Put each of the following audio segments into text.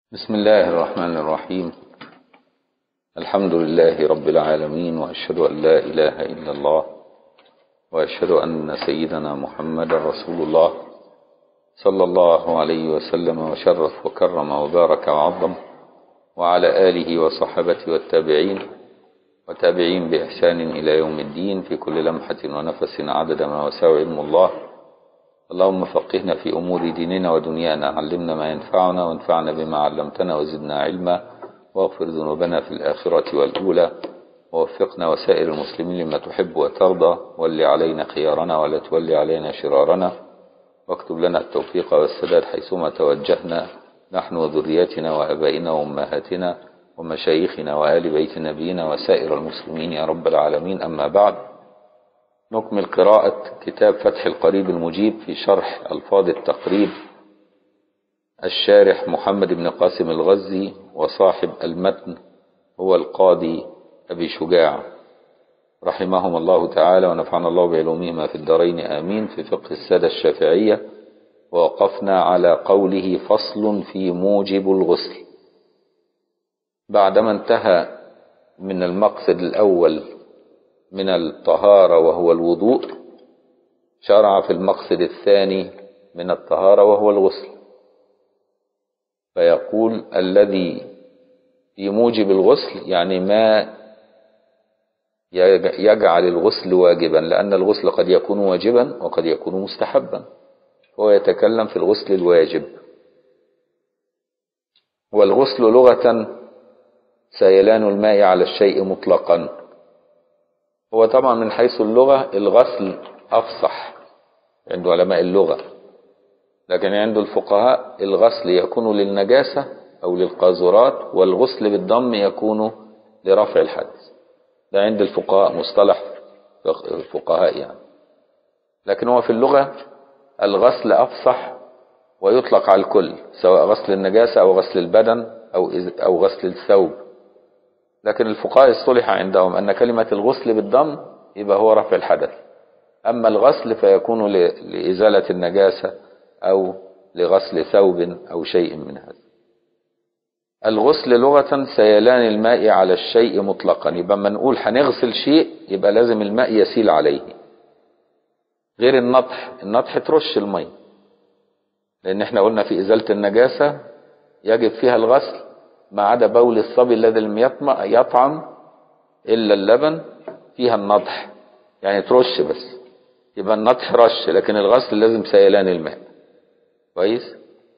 بسم الله الرحمن الرحيم الحمد لله رب العالمين وأشهد أن لا إله إلا الله وأشهد أن سيدنا محمد رسول الله صلى الله عليه وسلم وشرف وكرم وبارك وعظم وعلى آله وصحبه والتابعين وتابعين بإحسان إلى يوم الدين في كل لمحة ونفس عدد ما وسع علم الله اللهم فقهنا في أمور ديننا ودنيانا علمنا ما ينفعنا وانفعنا بما علمتنا وزدنا علما واغفر ذنوبنا في الآخرة والأولى ووفقنا وسائر المسلمين لما تحب وترضى ول علينا خيارنا ولا تولي علينا شرارنا واكتب لنا التوفيق والسداد حيثما توجهنا نحن وذرياتنا وأبائنا وأمهاتنا ومشايخنا وآل بيت نبينا وسائر المسلمين يا رب العالمين أما بعد نكمل قراءة كتاب فتح القريب المجيب في شرح ألفاظ التقريب الشارح محمد بن قاسم الغزي وصاحب المتن هو القاضي أبي شجاع رحمهم الله تعالى ونفعنا الله بعلومهما في الدارين آمين في فقه السادة الشافعية ووقفنا على قوله فصل في موجب الغسل بعدما انتهى من المقصد الأول من الطهارة وهو الوضوء شرع في المقصد الثاني من الطهارة وهو الغسل فيقول الذي في موجب الغسل يعني ما يجعل الغسل واجبا لأن الغسل قد يكون واجبا وقد يكون مستحبا هو يتكلم في الغسل الواجب والغسل لغة سيلان الماء على الشيء مطلقا هو طبعا من حيث اللغة الغسل أفصح عند علماء اللغة لكن عند الفقهاء الغسل يكون للنجاسة أو للقاذورات والغسل بالضم يكون لرفع الحدث ده عند الفقهاء مصطلح الفقهاء يعني لكن هو في اللغة الغسل أفصح ويطلق على الكل سواء غسل النجاسة أو غسل البدن أو أو غسل الثوب لكن الفقهاء اصطلح عندهم أن كلمة الغسل بالضم يبقى هو رفع الحدث أما الغسل فيكون لإزالة النجاسة أو لغسل ثوب أو شيء من هذا الغسل لغة سيلان الماء على الشيء مطلقا يبقى ما نقول هنغسل شيء يبقى لازم الماء يسيل عليه غير النطح النطح ترش الماء لأن احنا قلنا في إزالة النجاسة يجب فيها الغسل ما عدا بول الصبي الذي لم يطعم إلا اللبن فيها النضح يعني ترش بس يبقى النضح رش لكن الغسل لازم سيلان الماء كويس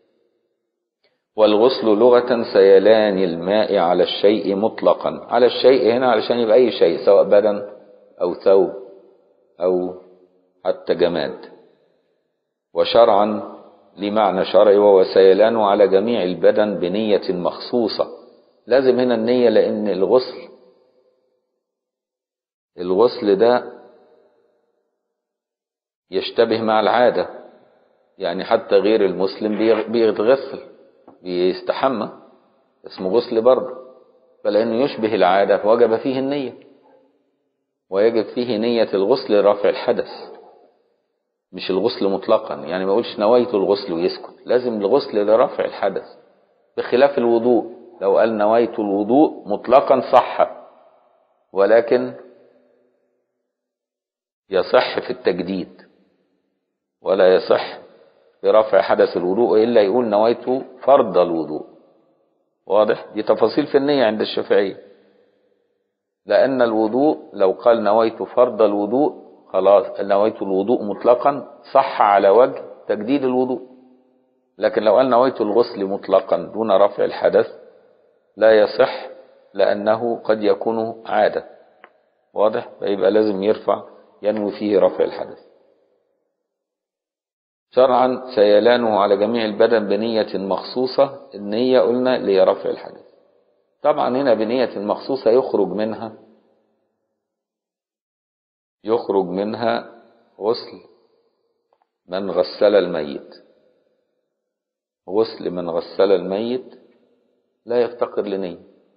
والغسل لغة سيلان الماء على الشيء مطلقا على الشيء هنا علشان يبقى أي شيء سواء بدن أو ثوب أو حتى جماد وشرعا لمعنى شرعي وهو سيلان على جميع البدن بنية مخصوصة لازم هنا النية لأن الغسل الغسل ده يشتبه مع العادة يعني حتى غير المسلم بيتغسل بيستحمى اسمه غسل برضه فلأنه يشبه العادة فوجب فيه النية ويجب فيه نية الغسل لرفع الحدث مش الغسل مطلقا يعني ما يقولش نويت الغسل ويسكت لازم الغسل لرفع الحدث بخلاف الوضوء لو قال نويت الوضوء مطلقا صح ولكن يصح في التجديد ولا يصح في رفع حدث الوضوء إلا يقول نويت فرض الوضوء واضح دي تفاصيل في النية عند الشافعية لأن الوضوء لو قال نويت فرض الوضوء خلاص نويت الوضوء مطلقا صح على وجه تجديد الوضوء لكن لو قال نويت الغسل مطلقا دون رفع الحدث لا يصح لأنه قد يكون عادة واضح فيبقى لازم يرفع ينوي فيه رفع الحدث شرعا سيلانه على جميع البدن بنية مخصوصة النية قلنا لرفع الحدث طبعا هنا بنية مخصوصة يخرج منها يخرج منها غسل من غسل الميت غسل من غسل الميت لا يفتقر لنية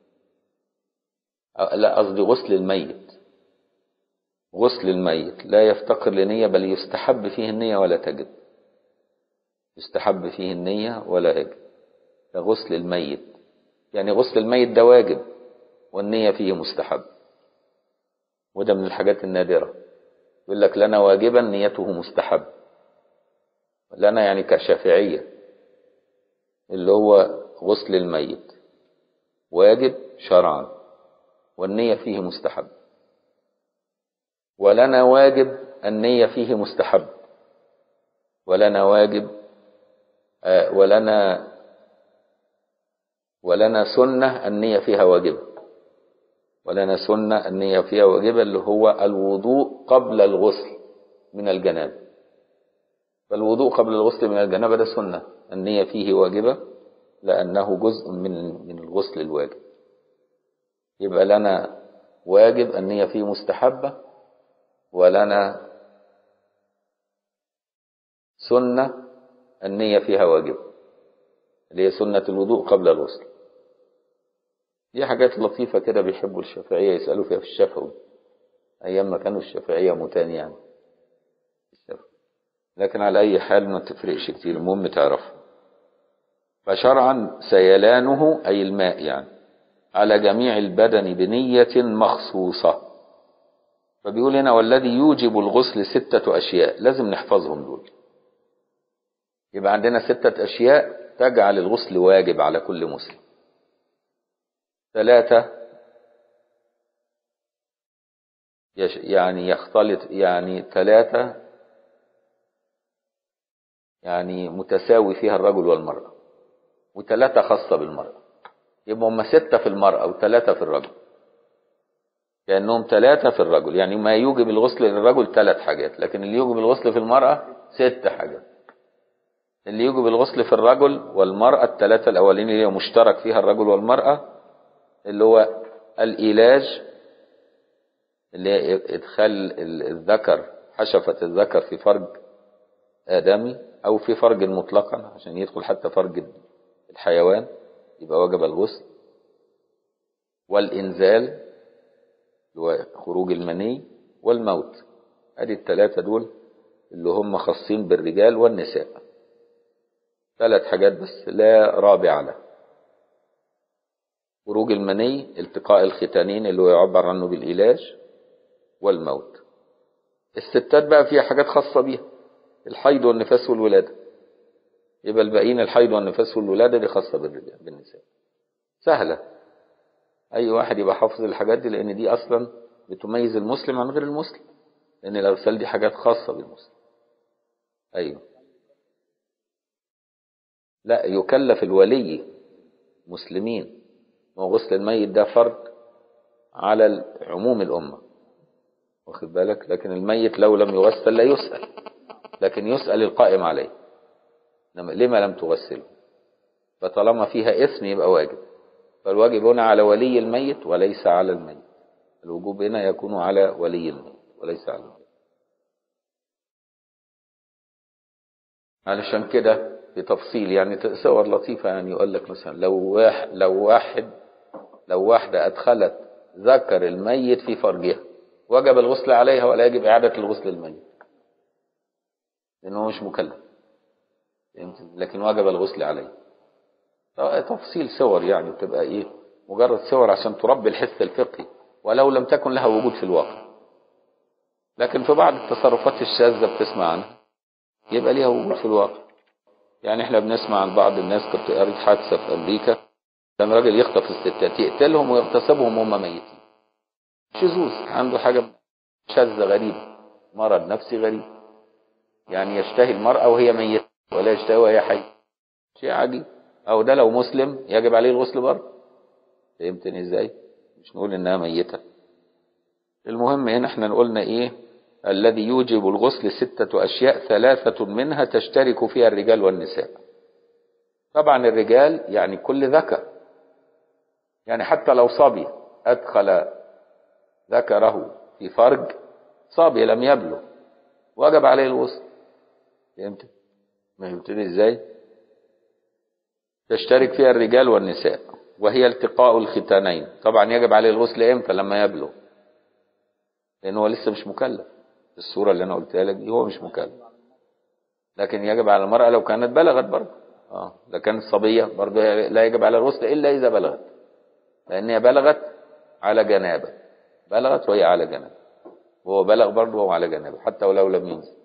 لا قصدي غسل الميت غسل الميت لا يفتقر لنية بل يستحب فيه النية ولا تجب يستحب فيه النية ولا يجب كغسل الميت يعني غسل الميت ده واجب والنية فيه مستحب وده من الحاجات النادرة يقول لك لنا واجبا نيته مستحب لنا يعني كشافعية اللي هو غسل الميت واجب شرعا والنية فيه مستحب ولنا واجب النية فيه مستحب ولنا واجب آه ولنا ولنا سنة النية فيها واجبة ولنا سنة النية فيها واجبة اللي هو الوضوء قبل الغسل من الجنابة فالوضوء قبل الغسل من الجنابة ده سنة النية فيه واجبة لأنه جزء من من الغسل الواجب يبقى لنا واجب النية فيه مستحبة ولنا سنة النية فيها واجبة اللي هي سنة الوضوء قبل الغسل دي حاجات لطيفة كده بيحبوا الشافعية يسألوا فيها في الشفوي أيام ما كانوا الشافعية متان يعني لكن على أي حال ما تفرقش كتير المهم تعرفها فشرعا سيلانه أي الماء يعني على جميع البدن بنية مخصوصة فبيقول هنا والذي يوجب الغسل ستة أشياء لازم نحفظهم دول يبقى عندنا ستة أشياء تجعل الغسل واجب على كل مسلم ثلاثة يعني يختلط يعني ثلاثة يعني متساوي فيها الرجل والمرأة وثلاثة خاصة بالمرأة يبقى هم ستة في المرأة وثلاثة في الرجل كأنهم ثلاثة في الرجل يعني ما يوجب الغسل للرجل ثلاث حاجات لكن اللي يوجب الغسل في المرأة ست حاجات اللي يوجب الغسل في الرجل والمرأة الثلاثة الأولين اللي هي مشترك فيها الرجل والمرأة اللي هو الإيلاج اللي هي إدخال الذكر حشفة الذكر في فرج آدمي أو في فرج مطلقا عشان يدخل حتى فرج الحيوان يبقى وجب الغسل والإنزال اللي هو خروج المني والموت ادي الثلاثة دول اللي هم خاصين بالرجال والنساء ثلاث حاجات بس لا رابع له خروج المني التقاء الختانين اللي هو يعبر عنه بالعلاج والموت الستات بقى فيها حاجات خاصة بيها الحيض والنفاس والولادة يبقى الباقيين الحيض والنفاس والولادة دي خاصة بالرجال بالنساء سهلة أي واحد يبقى حافظ الحاجات دي لأن دي أصلا بتميز المسلم عن غير المسلم لأن الأغسال دي حاجات خاصة بالمسلم أيوه لا يكلف الولي مسلمين وغسل الميت ده فرض على عموم الأمة واخد بالك لكن الميت لو لم يغسل لا يسأل لكن يسأل القائم عليه لما لم تغسله فطالما فيها اسم يبقى واجب فالواجب هنا على ولي الميت وليس على الميت الوجوب هنا يكون على ولي الميت وليس على الميت علشان كده بتفصيل يعني صور لطيفة يعني يقول لك مثلا لو واحد لو واحد لو واحدة أدخلت ذكر الميت في فرجها وجب الغسل عليها ولا يجب إعادة الغسل للميت لأنه مش مكلف لكن وجب الغسل عليه تفصيل صور يعني بتبقى إيه مجرد صور عشان تربي الحس الفقهي ولو لم تكن لها وجود في الواقع لكن في بعض التصرفات الشاذة بتسمع عنها يبقى ليها وجود في الواقع يعني احنا بنسمع عن بعض الناس كنت قريت حادثة في أمريكا كان راجل يخطف الستات يقتلهم ويغتصبهم وهم ميتين شذوذ عنده حاجة شاذة غريبة مرض نفسي غريب يعني يشتهي المرأة وهي ميتة ولا يشتهي وهي حية شيء عجيب أو ده لو مسلم يجب عليه الغسل برضه فهمتني ازاي مش نقول انها ميتة المهم هنا احنا قلنا ايه الذي يوجب الغسل ستة أشياء ثلاثة منها تشترك فيها الرجال والنساء طبعا الرجال يعني كل ذكر يعني حتى لو صبي أدخل ذكره في فرج صبي لم يبلغ وجب عليه الغسل فهمت ما فهمتني ازاي تشترك فيها الرجال والنساء وهي التقاء الختانين طبعا يجب عليه الغسل امتى لما يبلغ لان هو لسه مش مكلف الصورة اللي انا قلتها لك دي هو مش مكلف لكن يجب على المرأة لو كانت بلغت برضه اه لكن الصبية برضه لا يجب على الغسل إلا إذا بلغت لأن هي بلغت على جنابة بلغت وهي على جنابة وهو بلغ برضه وهو على جنابة حتى ولو لم ينزل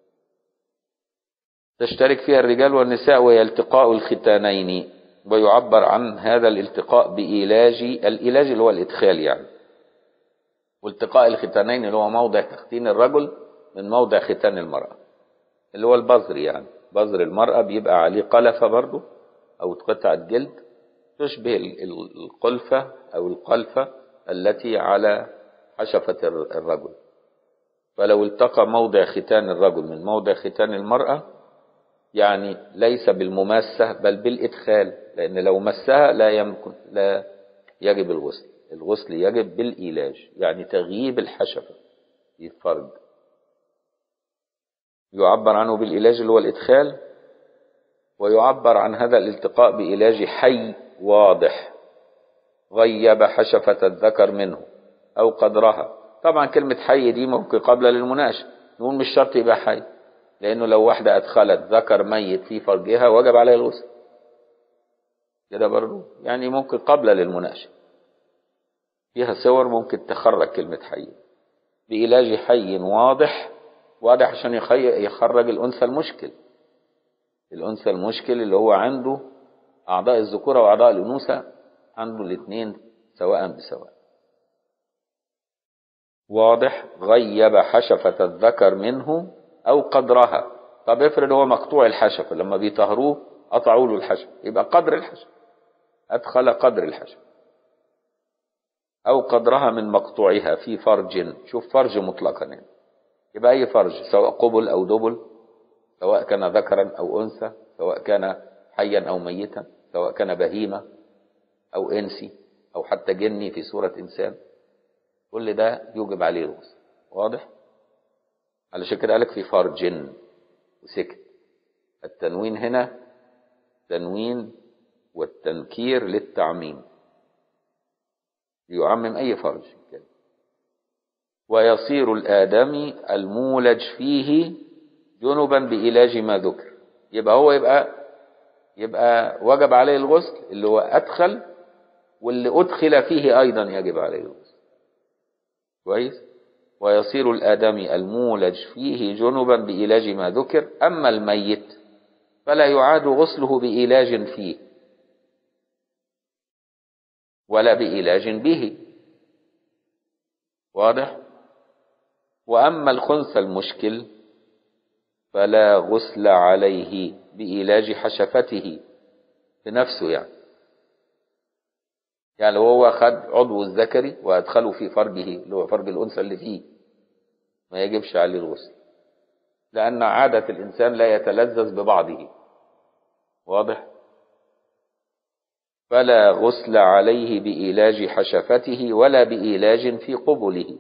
تشترك فيها الرجال والنساء وهي التقاء الختانين ويعبر عن هذا الالتقاء بإيلاج الإيلاج اللي هو الإدخال يعني والتقاء الختانين اللي هو موضع تختين الرجل من موضع ختان المرأة اللي هو البذر يعني بذر المرأة بيبقى عليه قلفة برضه أو قطعة جلد تشبه القلفة أو القلفة التي على حشفة الرجل فلو التقى موضع ختان الرجل من موضع ختان المرأة يعني ليس بالمماسة بل بالإدخال لأن لو مسها لا يمكن لا يجب الغسل الغسل يجب بالإيلاج يعني تغييب الحشفة في الفرج يعبر عنه بالإيلاج اللي هو الإدخال ويعبر عن هذا الالتقاء بإيلاج حي واضح غيب حشفة الذكر منه أو قدرها طبعا كلمة حي دي ممكن قبل للمناقشة نقول مش شرط يبقى حي لأنه لو واحدة أدخلت ذكر ميت في فرجها وجب عليها الغسل كده برضه يعني ممكن قبل للمناقشة فيها صور ممكن تخرج كلمة حي بإيلاج حي واضح واضح عشان يخرج الأنثى المشكل الأنثى المشكل اللي هو عنده أعضاء الذكورة وأعضاء الأنوثة عنده الاثنين سواء بسواء واضح غيب حشفة الذكر منه أو قدرها طب افرض هو مقطوع الحشفة لما بيطهروه قطعوا له الحشفة يبقى قدر الحشفة أدخل قدر الحشفة أو قدرها من مقطوعها في فرج شوف فرج مطلقا يعني. يبقى أي فرج سواء قبل أو دبل سواء كان ذكرا أو أنثى سواء كان حيا أو ميتا سواء كان بهيمة أو إنسي أو حتى جني في صورة إنسان كل ده يوجب عليه الغسل واضح علشان كده قالك في فرج وسكت التنوين هنا تنوين والتنكير للتعميم يعمم أي فرج ويصير الآدمي المولج فيه جنبا بإلاج ما ذكر يبقى هو يبقى يبقى وجب عليه الغسل اللي هو أدخل واللي أدخل فيه أيضا يجب عليه الغسل كويس ويصير الآدمي المولج فيه جنبا بإلاج ما ذكر أما الميت فلا يعاد غسله بإلاج فيه ولا بإلاج به واضح وأما الخنث المشكل فلا غسل عليه بإيلاج حشفته بنفسه يعني يعني هو خد عضو الذكري وأدخله في فرجه اللي هو فرج الأنثى اللي فيه ما يجبش عليه الغسل لأن عادة الإنسان لا يتلذذ ببعضه واضح فلا غسل عليه بإيلاج حشفته ولا بإيلاج في قبله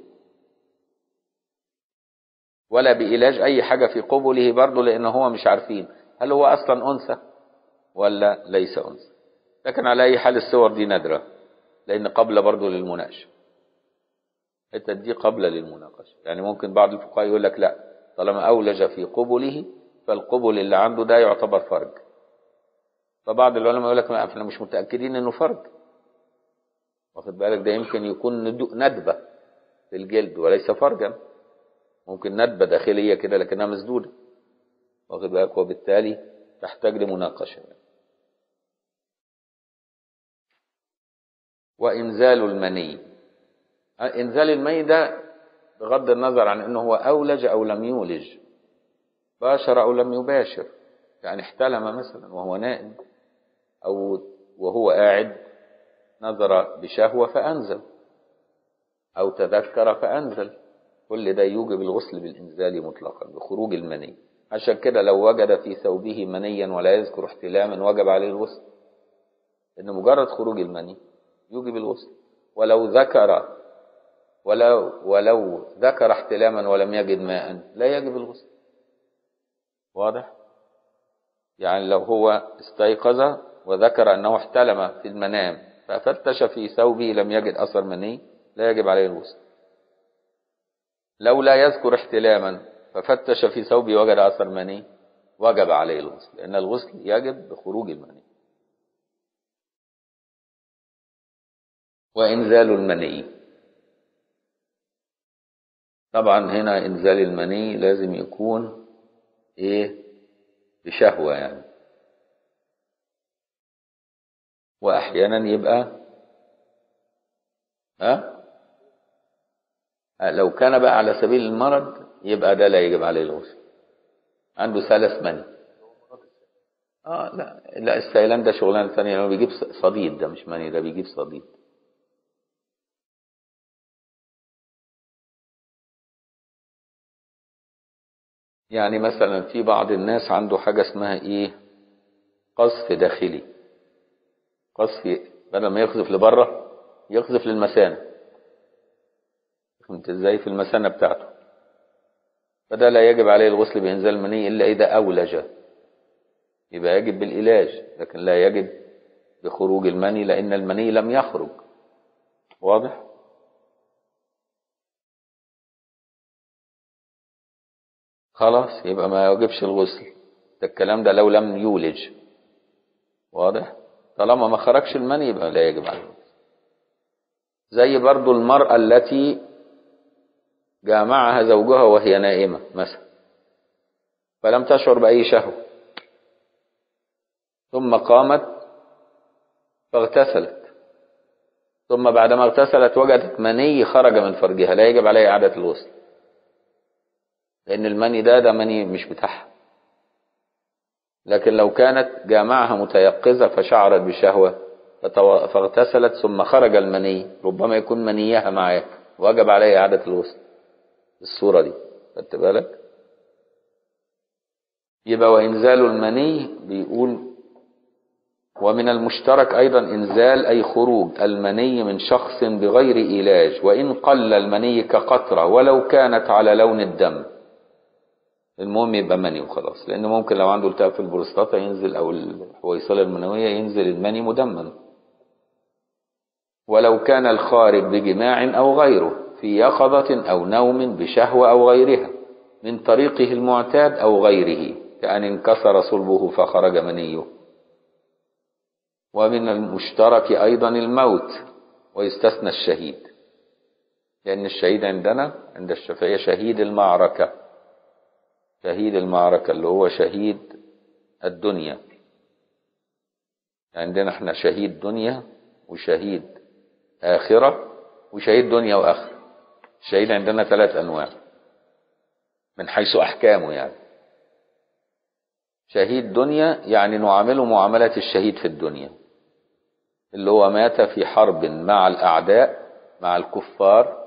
ولا بإيلاج أي حاجة في قبله برضه لأن هو مش عارفين هل هو أصلا أنثى ولا ليس أنثى لكن على أي حال الصور دي نادرة لأن قبل برضه للمناقشة الحتة دي قبل للمناقشة يعني ممكن بعض الفقهاء يقول لك لا طالما أولج في قبله فالقبل اللي عنده ده يعتبر فرج فبعض العلماء يقول لك ما احنا مش متأكدين انه فرج واخد بالك ده يمكن يكون ندبة في الجلد وليس فرجا ممكن ندبة داخلية كده لكنها مسدودة واخد بالك وبالتالي تحتاج لمناقشة وإنزال المني إنزال المني ده بغض النظر عن أنه هو أولج أو لم يولج باشر أو لم يباشر يعني احتلم مثلا وهو نائم أو وهو قاعد نظر بشهوة فأنزل أو تذكر فأنزل كل ده يوجب الغسل بالإنزال مطلقا بخروج المني عشان كده لو وجد في ثوبه منيا ولا يذكر احتلاما وجب عليه الغسل إن مجرد خروج المني يوجب الغسل ولو ذكر ولو ولو ذكر احتلاما ولم يجد ماء لا يجب الغسل واضح يعني لو هو استيقظ وذكر أنه احتلم في المنام ففتش في ثوبه لم يجد أثر مني لا يجب عليه الغسل لو لا يذكر احتلاما ففتش في ثوبه وجد أثر مني وجب عليه الغسل لأن الغسل يجب بخروج المني وإنزال المني طبعا هنا إنزال المني لازم يكون إيه بشهوة يعني وأحيانا يبقى ها لو كان بقى على سبيل المرض يبقى ده لا يجب عليه الغسل عنده سلس مني اه لا لا السيلان ده شغلانه ثانيه لو بيجيب صديد ده مش مني ده بيجيب صديد يعني مثلا في بعض الناس عنده حاجة اسمها ايه قذف داخلي قذف بدل ما يقذف لبره يقذف للمثانة فهمت ازاي في المثانة بتاعته فده لا يجب عليه الغسل بإنزال المني إلا إذا أولج يبقى يجب بالعلاج لكن لا يجب بخروج المني لأن المني لم يخرج واضح؟ خلاص يبقى ما يوجبش الغسل ده الكلام ده لو لم يولج واضح طالما ما خرجش المني يبقى لا يجب عليه الغسل زي برضو المرأة التي جامعها زوجها وهي نائمة مثلا فلم تشعر بأي شهوة ثم قامت فاغتسلت ثم بعدما اغتسلت وجدت مني خرج من فرجها لا يجب عليها إعادة الغسل لأن المني ده ده مني مش بتاعها لكن لو كانت جامعها متيقظة فشعرت بشهوة فاغتسلت ثم خرج المني ربما يكون منيها معاه وجب عليها إعادة الغسل الصورة دي خدت بالك يبقى وإنزال المني بيقول ومن المشترك أيضا إنزال أي خروج المني من شخص بغير علاج وإن قل المني كقطرة ولو كانت على لون الدم المهم يبقى مني وخلاص لأنه ممكن لو عنده التهاب في البروستاتا ينزل أو الحويصلة المنوية ينزل المني مدمن ولو كان الخارج بجماع أو غيره في يقظة أو نوم بشهوة أو غيرها من طريقه المعتاد أو غيره كأن انكسر صلبه فخرج منيه ومن المشترك أيضا الموت ويستثنى الشهيد لأن الشهيد عندنا عند الشافعية شهيد المعركة شهيد المعركة اللي هو شهيد الدنيا عندنا احنا شهيد دنيا وشهيد آخرة وشهيد دنيا وآخرة الشهيد عندنا ثلاث أنواع من حيث أحكامه يعني شهيد دنيا يعني نعامله معاملة الشهيد في الدنيا اللي هو مات في حرب مع الأعداء مع الكفار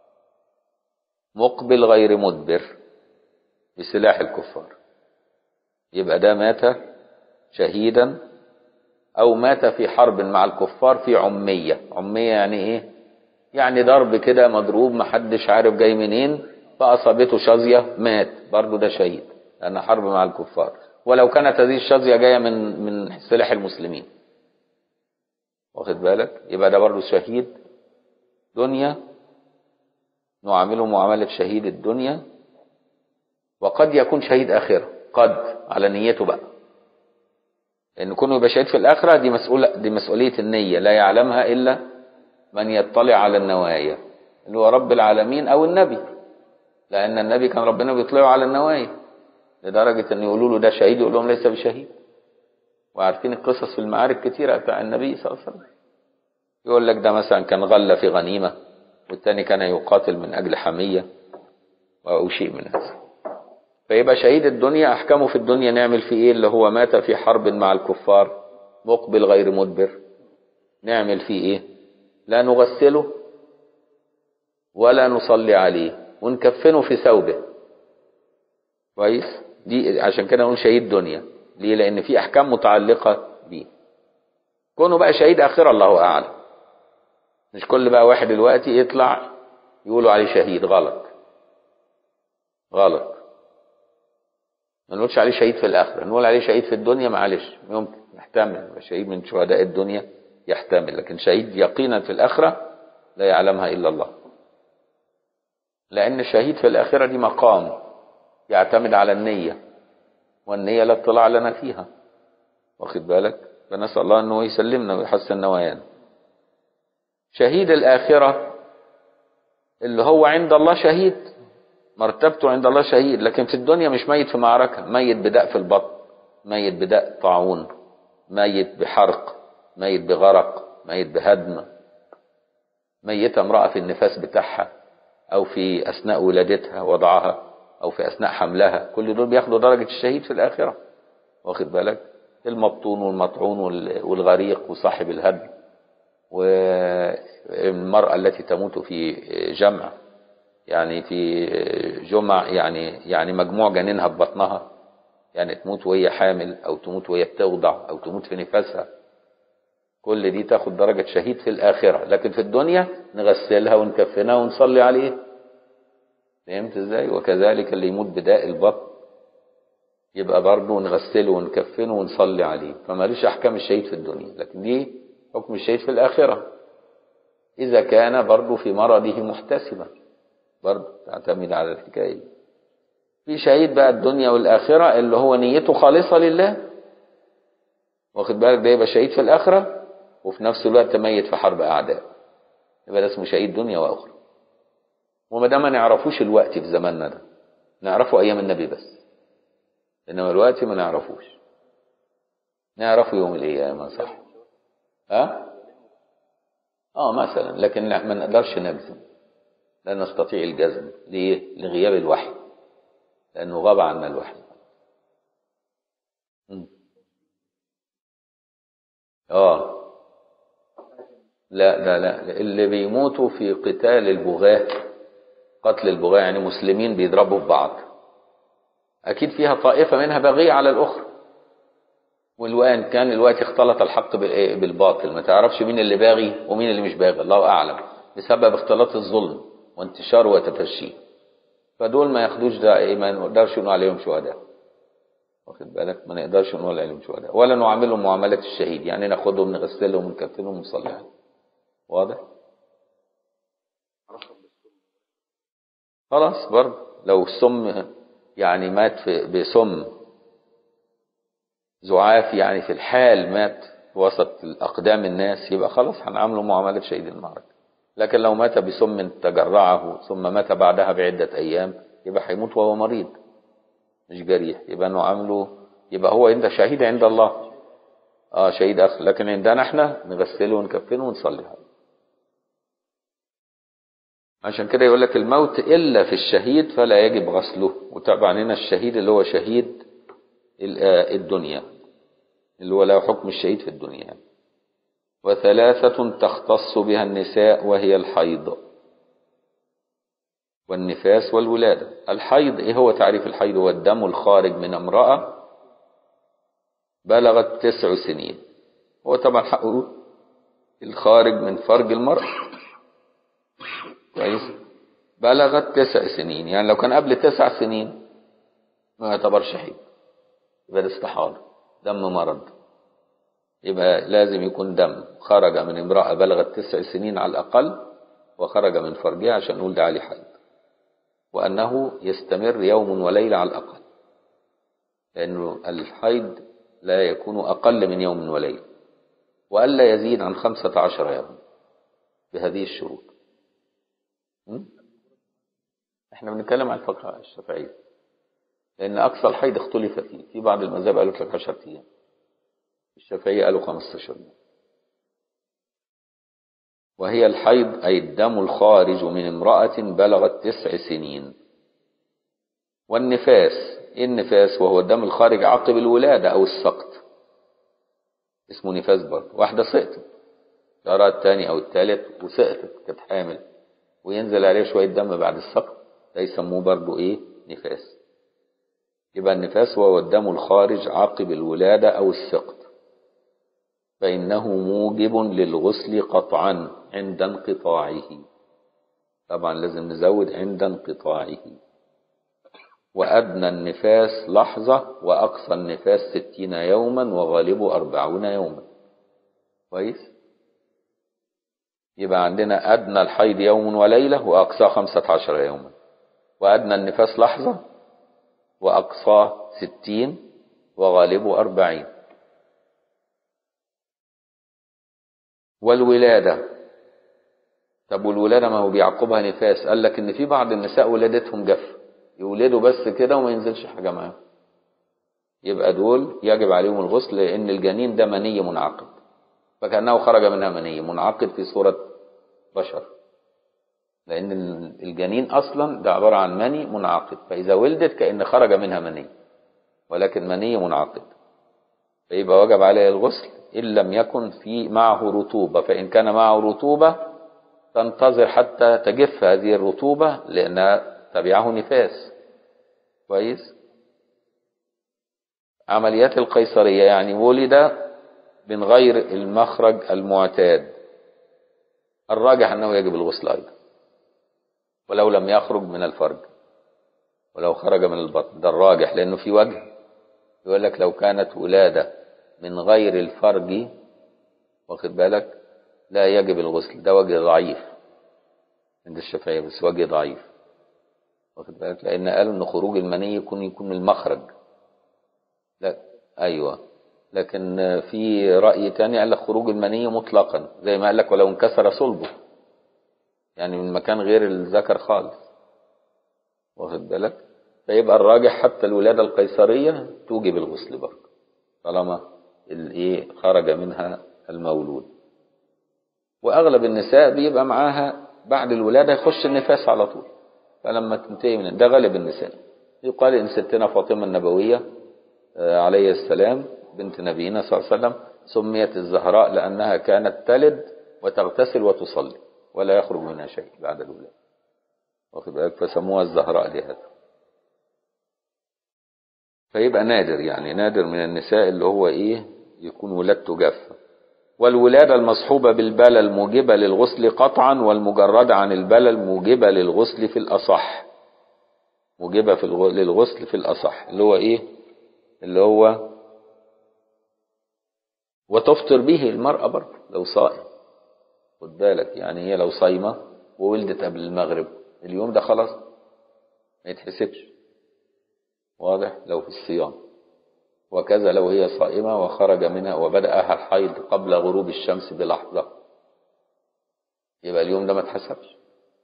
مقبل غير مدبر بسلاح الكفار يبقى ده مات شهيدا أو مات في حرب مع الكفار في عمية عمية يعني إيه يعني ضرب كده مضروب محدش عارف جاي منين فأصابته شظية مات برضه ده شهيد لأن حرب مع الكفار ولو كانت هذه الشظية جاية من من سلاح المسلمين واخد بالك يبقى ده برضه شهيد دنيا نعامله معاملة شهيد الدنيا وقد يكون شهيد آخرة قد على نيته بقى لأن كونه يبقى شهيد في الآخرة دي مسؤولة دي مسؤولية النية لا يعلمها إلا من يطلع على النوايا اللي هو رب العالمين أو النبي لأن النبي كان ربنا بيطلعه على النوايا لدرجة أن يقولوا له ده شهيد يقول لهم ليس بشهيد وعارفين القصص في المعارك كتيرة بتاع النبي صلى الله عليه وسلم يقول لك ده مثلا كان غلة في غنيمة والتاني كان يقاتل من أجل حمية أو شيء من هذا فيبقى شهيد الدنيا أحكامه في الدنيا نعمل فيه إيه اللي هو مات في حرب مع الكفار مقبل غير مدبر نعمل فيه إيه لا نغسله ولا نصلي عليه ونكفنه في ثوبه كويس دي عشان كده نقول شهيد دنيا ليه لأن في أحكام متعلقة بيه كونه بقى شهيد آخرة الله أعلم مش كل بقى واحد دلوقتي يطلع يقولوا عليه شهيد غلط غلط ما نقولش عليه شهيد في الآخرة نقول عليه شهيد في الدنيا معلش يمكن يحتمل شهيد من شهداء الدنيا يحتمل لكن شهيد يقينا في الآخرة لا يعلمها إلا الله لأن الشهيد في الآخرة دي مقام يعتمد على النية والنية لا اطلاع لنا فيها واخد بالك فنسأل الله أنه يسلمنا ويحسن نوايانا شهيد الآخرة اللي هو عند الله شهيد مرتبته عند الله شهيد لكن في الدنيا مش ميت في معركة ميت بداء في البطن ميت بداء طاعون ميت بحرق ميت بغرق ميت بهدم ميتة امرأة في النفاس بتاعها أو في أثناء ولادتها وضعها أو في أثناء حملها كل دول بياخدوا درجة الشهيد في الآخرة واخد بالك المبطون والمطعون والغريق وصاحب الهدم والمرأة التي تموت في جمع يعني في جمع يعني يعني مجموع جنينها ببطنها يعني تموت وهي حامل أو تموت وهي بتوضع أو تموت في نفاسها كل دي تاخد درجة شهيد في الآخرة لكن في الدنيا نغسلها ونكفنها ونصلي عليه فهمت ازاي وكذلك اللي يموت بداء البطن يبقى برضه نغسله ونكفنه ونصلي عليه فمالوش أحكام الشهيد في الدنيا لكن دي حكم الشهيد في الآخرة إذا كان برضه في مرضه محتسبا برضه تعتمد على الحكاية دي في شهيد بقى الدنيا والآخرة اللي هو نيته خالصة لله واخد بالك ده يبقى شهيد في الآخرة وفي نفس الوقت ميت في حرب أعداء يبقى ده اسمه شهيد دنيا وأخرى وما دام ما نعرفوش الوقت في زماننا ده نعرفه أيام النبي بس إنما الوقت ما نعرفوش نعرفه يوم القيامة صح ها اه مثلا لكن ما نقدرش نجزم لا نستطيع الجزم ليه لغياب الوحي لأنه غاب عنا الوحي اه لا لا لا اللي بيموتوا في قتال البغاة قتل البغاة يعني مسلمين بيضربوا في بعض أكيد فيها طائفة منها بغية على الأخرى والوان كان الوقت اختلط الحق بالباطل ما تعرفش مين اللي باغي ومين اللي مش باغي الله أعلم بسبب اختلاط الظلم وانتشاره وتفشيه فدول ما ياخدوش ده ايه ما نقدرش نقول عليهم شهداء واخد بالك ما نقدرش نقول عليهم شهداء ولا نعاملهم معاملة الشهيد يعني ناخدهم نغسلهم ونكفنهم ونصلي عليهم واضح خلاص برضه لو السم يعني مات في بسم زعاف يعني في الحال مات في وسط الأقدام الناس يبقى خلاص هنعامله معاملة شهيد المعركة لكن لو مات بسم تجرعه ثم مات بعدها بعدة أيام يبقى هيموت وهو مريض مش جريح يبقى نعامله يبقى هو انت شهيد عند الله اه شهيد اخر لكن عندنا احنا نغسله ونكفنه ونصلي عليه عشان كده يقول لك الموت الا في الشهيد فلا يجب غسله وطبعا هنا الشهيد اللي هو شهيد الدنيا اللي هو له حكم الشهيد في الدنيا وثلاثة تختص بها النساء وهي الحيض والنفاس والولادة الحيض ايه هو تعريف الحيض هو الدم الخارج من امرأة بلغت تسع سنين هو طبعا حقه الخارج من فرج المرأة كويس بلغت تسع سنين يعني لو كان قبل تسع سنين ما يعتبرش حيض يبقى ده استحاضة دم مرض يبقى لازم يكون دم خرج من امرأة بلغت تسع سنين على الأقل وخرج من فرجها عشان نقول ده عليه حيض وأنه يستمر يوم وليلة على الأقل لأنه الحيض لا يكون أقل من يوم وليلة وألا يزيد عن خمسة عشر يوم بهذه الشروط احنا بنتكلم عن الفقه الشافعية لأن أقصى الحيض اختلف فيه في بعض المذاهب قالوا لك 10 أيام الشافعية قالوا 15 يوم وهي الحيض أي الدم الخارج من امرأة بلغت تسع سنين والنفاس إيه النفاس وهو الدم الخارج عقب الولادة أو السقط اسمه نفاس برضه واحدة سقطت ترى الثاني أو الثالث وسقطت كانت حامل وينزل عليه شوية دم بعد السقط ده يسموه برضه إيه نفاس يبقى النفاس وهو الدم الخارج عقب الولادة أو السقط فإنه موجب للغسل قطعا عند انقطاعه طبعا لازم نزود عند انقطاعه وأدنى النفاس لحظة وأقصى النفاس ستين يوما وغالبه أربعون يوما كويس يبقى عندنا أدنى الحيض يوم وليلة وأقصى خمسة عشر يوما وأدنى النفاس لحظة وأقصى ستين وغالبه أربعين والولادة طب والولادة ما هو بيعقبها نفاس قال لك إن في بعض النساء ولادتهم جف يولدوا بس كده وما ينزلش حاجة معاهم يبقى دول يجب عليهم الغسل لأن الجنين ده مني منعقد فكأنه خرج منها مني منعقد في صورة بشر لأن الجنين أصلا ده عبارة عن مني منعقد فإذا ولدت كأن خرج منها مني ولكن مني منعقد فيبقى وجب عليه الغسل إن لم يكن في معه رطوبة فإن كان معه رطوبة تنتظر حتى تجف هذه الرطوبة لأنها تبعه نفاس كويس عمليات القيصرية يعني ولد من غير المخرج المعتاد الراجح أنه يجب الغسل أيضا ولو لم يخرج من الفرج ولو خرج من البطن ده الراجح لأنه في وجه يقول لك لو كانت ولادة من غير الفرج واخد بالك لا يجب الغسل ده وجه ضعيف عند الشافعية بس وجه ضعيف واخد بالك لأن قالوا إن خروج المني يكون يكون من المخرج لا أيوه لكن في رأي تاني قال لك خروج المني مطلقا زي ما قال لك ولو انكسر صلبه يعني من مكان غير الذكر خالص واخد بالك فيبقى الراجح حتى الولادة القيصرية توجب الغسل برضه طالما الايه خرج منها المولود واغلب النساء بيبقى معاها بعد الولادة يخش النفاس على طول فلما تنتهي من ده غالب النساء يقال ان ستنا فاطمة النبوية عليه السلام بنت نبينا صلى الله عليه وسلم سميت الزهراء لأنها كانت تلد وتغتسل وتصلي ولا يخرج منها شيء بعد الولادة واخد بالك فسموها الزهراء لهذا فيبقى نادر يعني نادر من النساء اللي هو ايه يكون ولادته جافة والولادة المصحوبة بالبلل موجبة للغسل قطعا والمجردة عن البلل موجبة للغسل في الأصح موجبة في الغ... للغسل في الأصح اللي هو ايه اللي هو وتفطر به المرأة برضه لو صائم خد بالك يعني هي لو صايمة وولدت قبل المغرب اليوم ده خلاص ما يتحسبش واضح لو في الصيام وكذا لو هي صائمة وخرج منها وبدأها الحيض قبل غروب الشمس بلحظة يبقى اليوم ده ما اتحسبش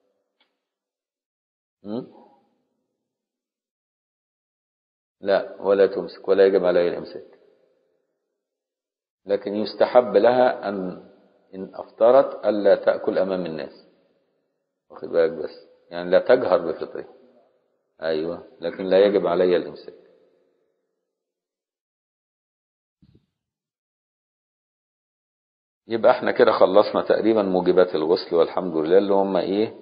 لا ولا تمسك ولا يجب عليها الامساك لكن يستحب لها أن إن أفطرت ألا تأكل أمام الناس واخد بالك بس يعني لا تجهر بفطرها أيوة لكن لا يجب علي الإمساك يبقى احنا كده خلصنا تقريبا موجبات الغسل والحمد لله اللي هم ايه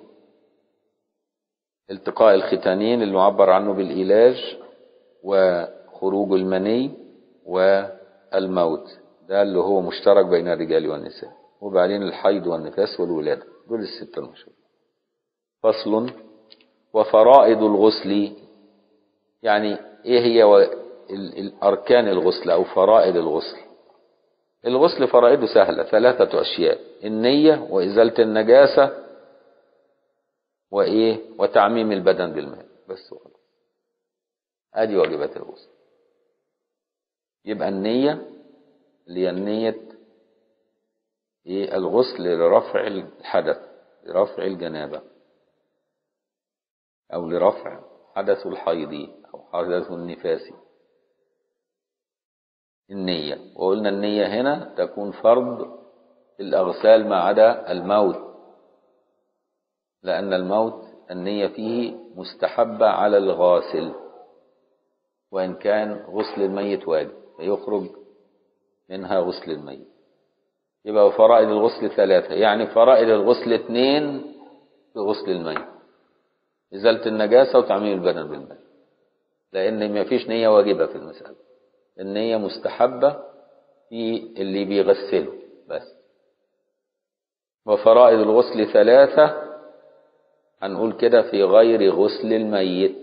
التقاء الختانين اللي معبر عنه بالإيلاج وخروج المني والموت ده اللي هو مشترك بين الرجال والنساء وبعدين الحيض والنفاس والولادة دول الستة المشهور فصل وفرائض الغسل يعني ايه هي و... الأركان الغسل أو فرائض الغسل الغسل فرائضه سهلة ثلاثة أشياء النية وإزالة النجاسة وإيه وتعميم البدن بالماء بس وخلاص ادي واجبات الغسل يبقى النية اللي هي النية إيه الغسل لرفع الحدث لرفع الجنابة أو لرفع حدث الحيض أو حدث النفاس النية وقلنا النية هنا تكون فرض الأغسال ما عدا الموت لأن الموت النية فيه مستحبة على الغاسل وإن كان غسل الميت واجب فيخرج منها غسل الميت يبقى فرائض الغسل ثلاثة يعني فرائض الغسل اثنين في غسل الميت إزالة النجاسة وتعميم البدن بالماء لأن ما فيش نية واجبة في المسألة النية مستحبة في اللي بيغسله بس وفرائض الغسل ثلاثة هنقول كده في غير غسل الميت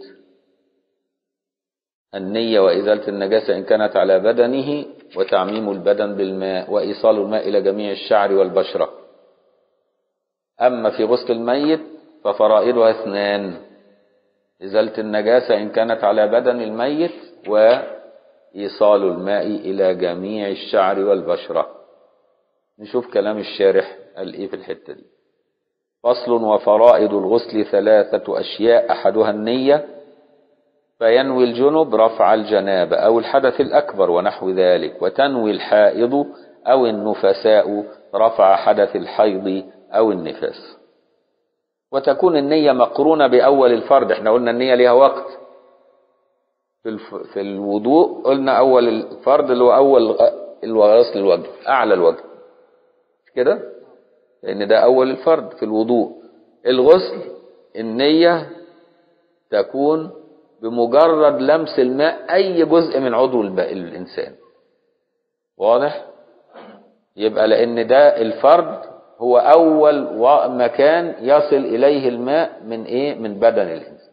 النية وإزالة النجاسة إن كانت على بدنه وتعميم البدن بالماء وإيصال الماء إلى جميع الشعر والبشرة أما في غسل الميت ففرائضها اثنان إزالة النجاسة إن كانت على بدن الميت إيصال الماء إلى جميع الشعر والبشرة نشوف كلام الشارح قال إيه في الحتة دي فصل وفرائض الغسل ثلاثة أشياء أحدها النية فينوي الجنب رفع الجنابة أو الحدث الأكبر ونحو ذلك وتنوي الحائض أو النفساء رفع حدث الحيض أو النفاس وتكون النية مقرونة بأول الفرد احنا قلنا النية ليها وقت في, الف... في الوضوء قلنا أول الفرد اللي هو أول اللي هو غسل الوجه أعلى الوجه كده لأن ده أول الفرد في الوضوء الغسل النية تكون بمجرد لمس الماء أي جزء من عضو الب... الإنسان واضح يبقى لأن ده الفرد هو أول مكان يصل إليه الماء من إيه من بدن الإنسان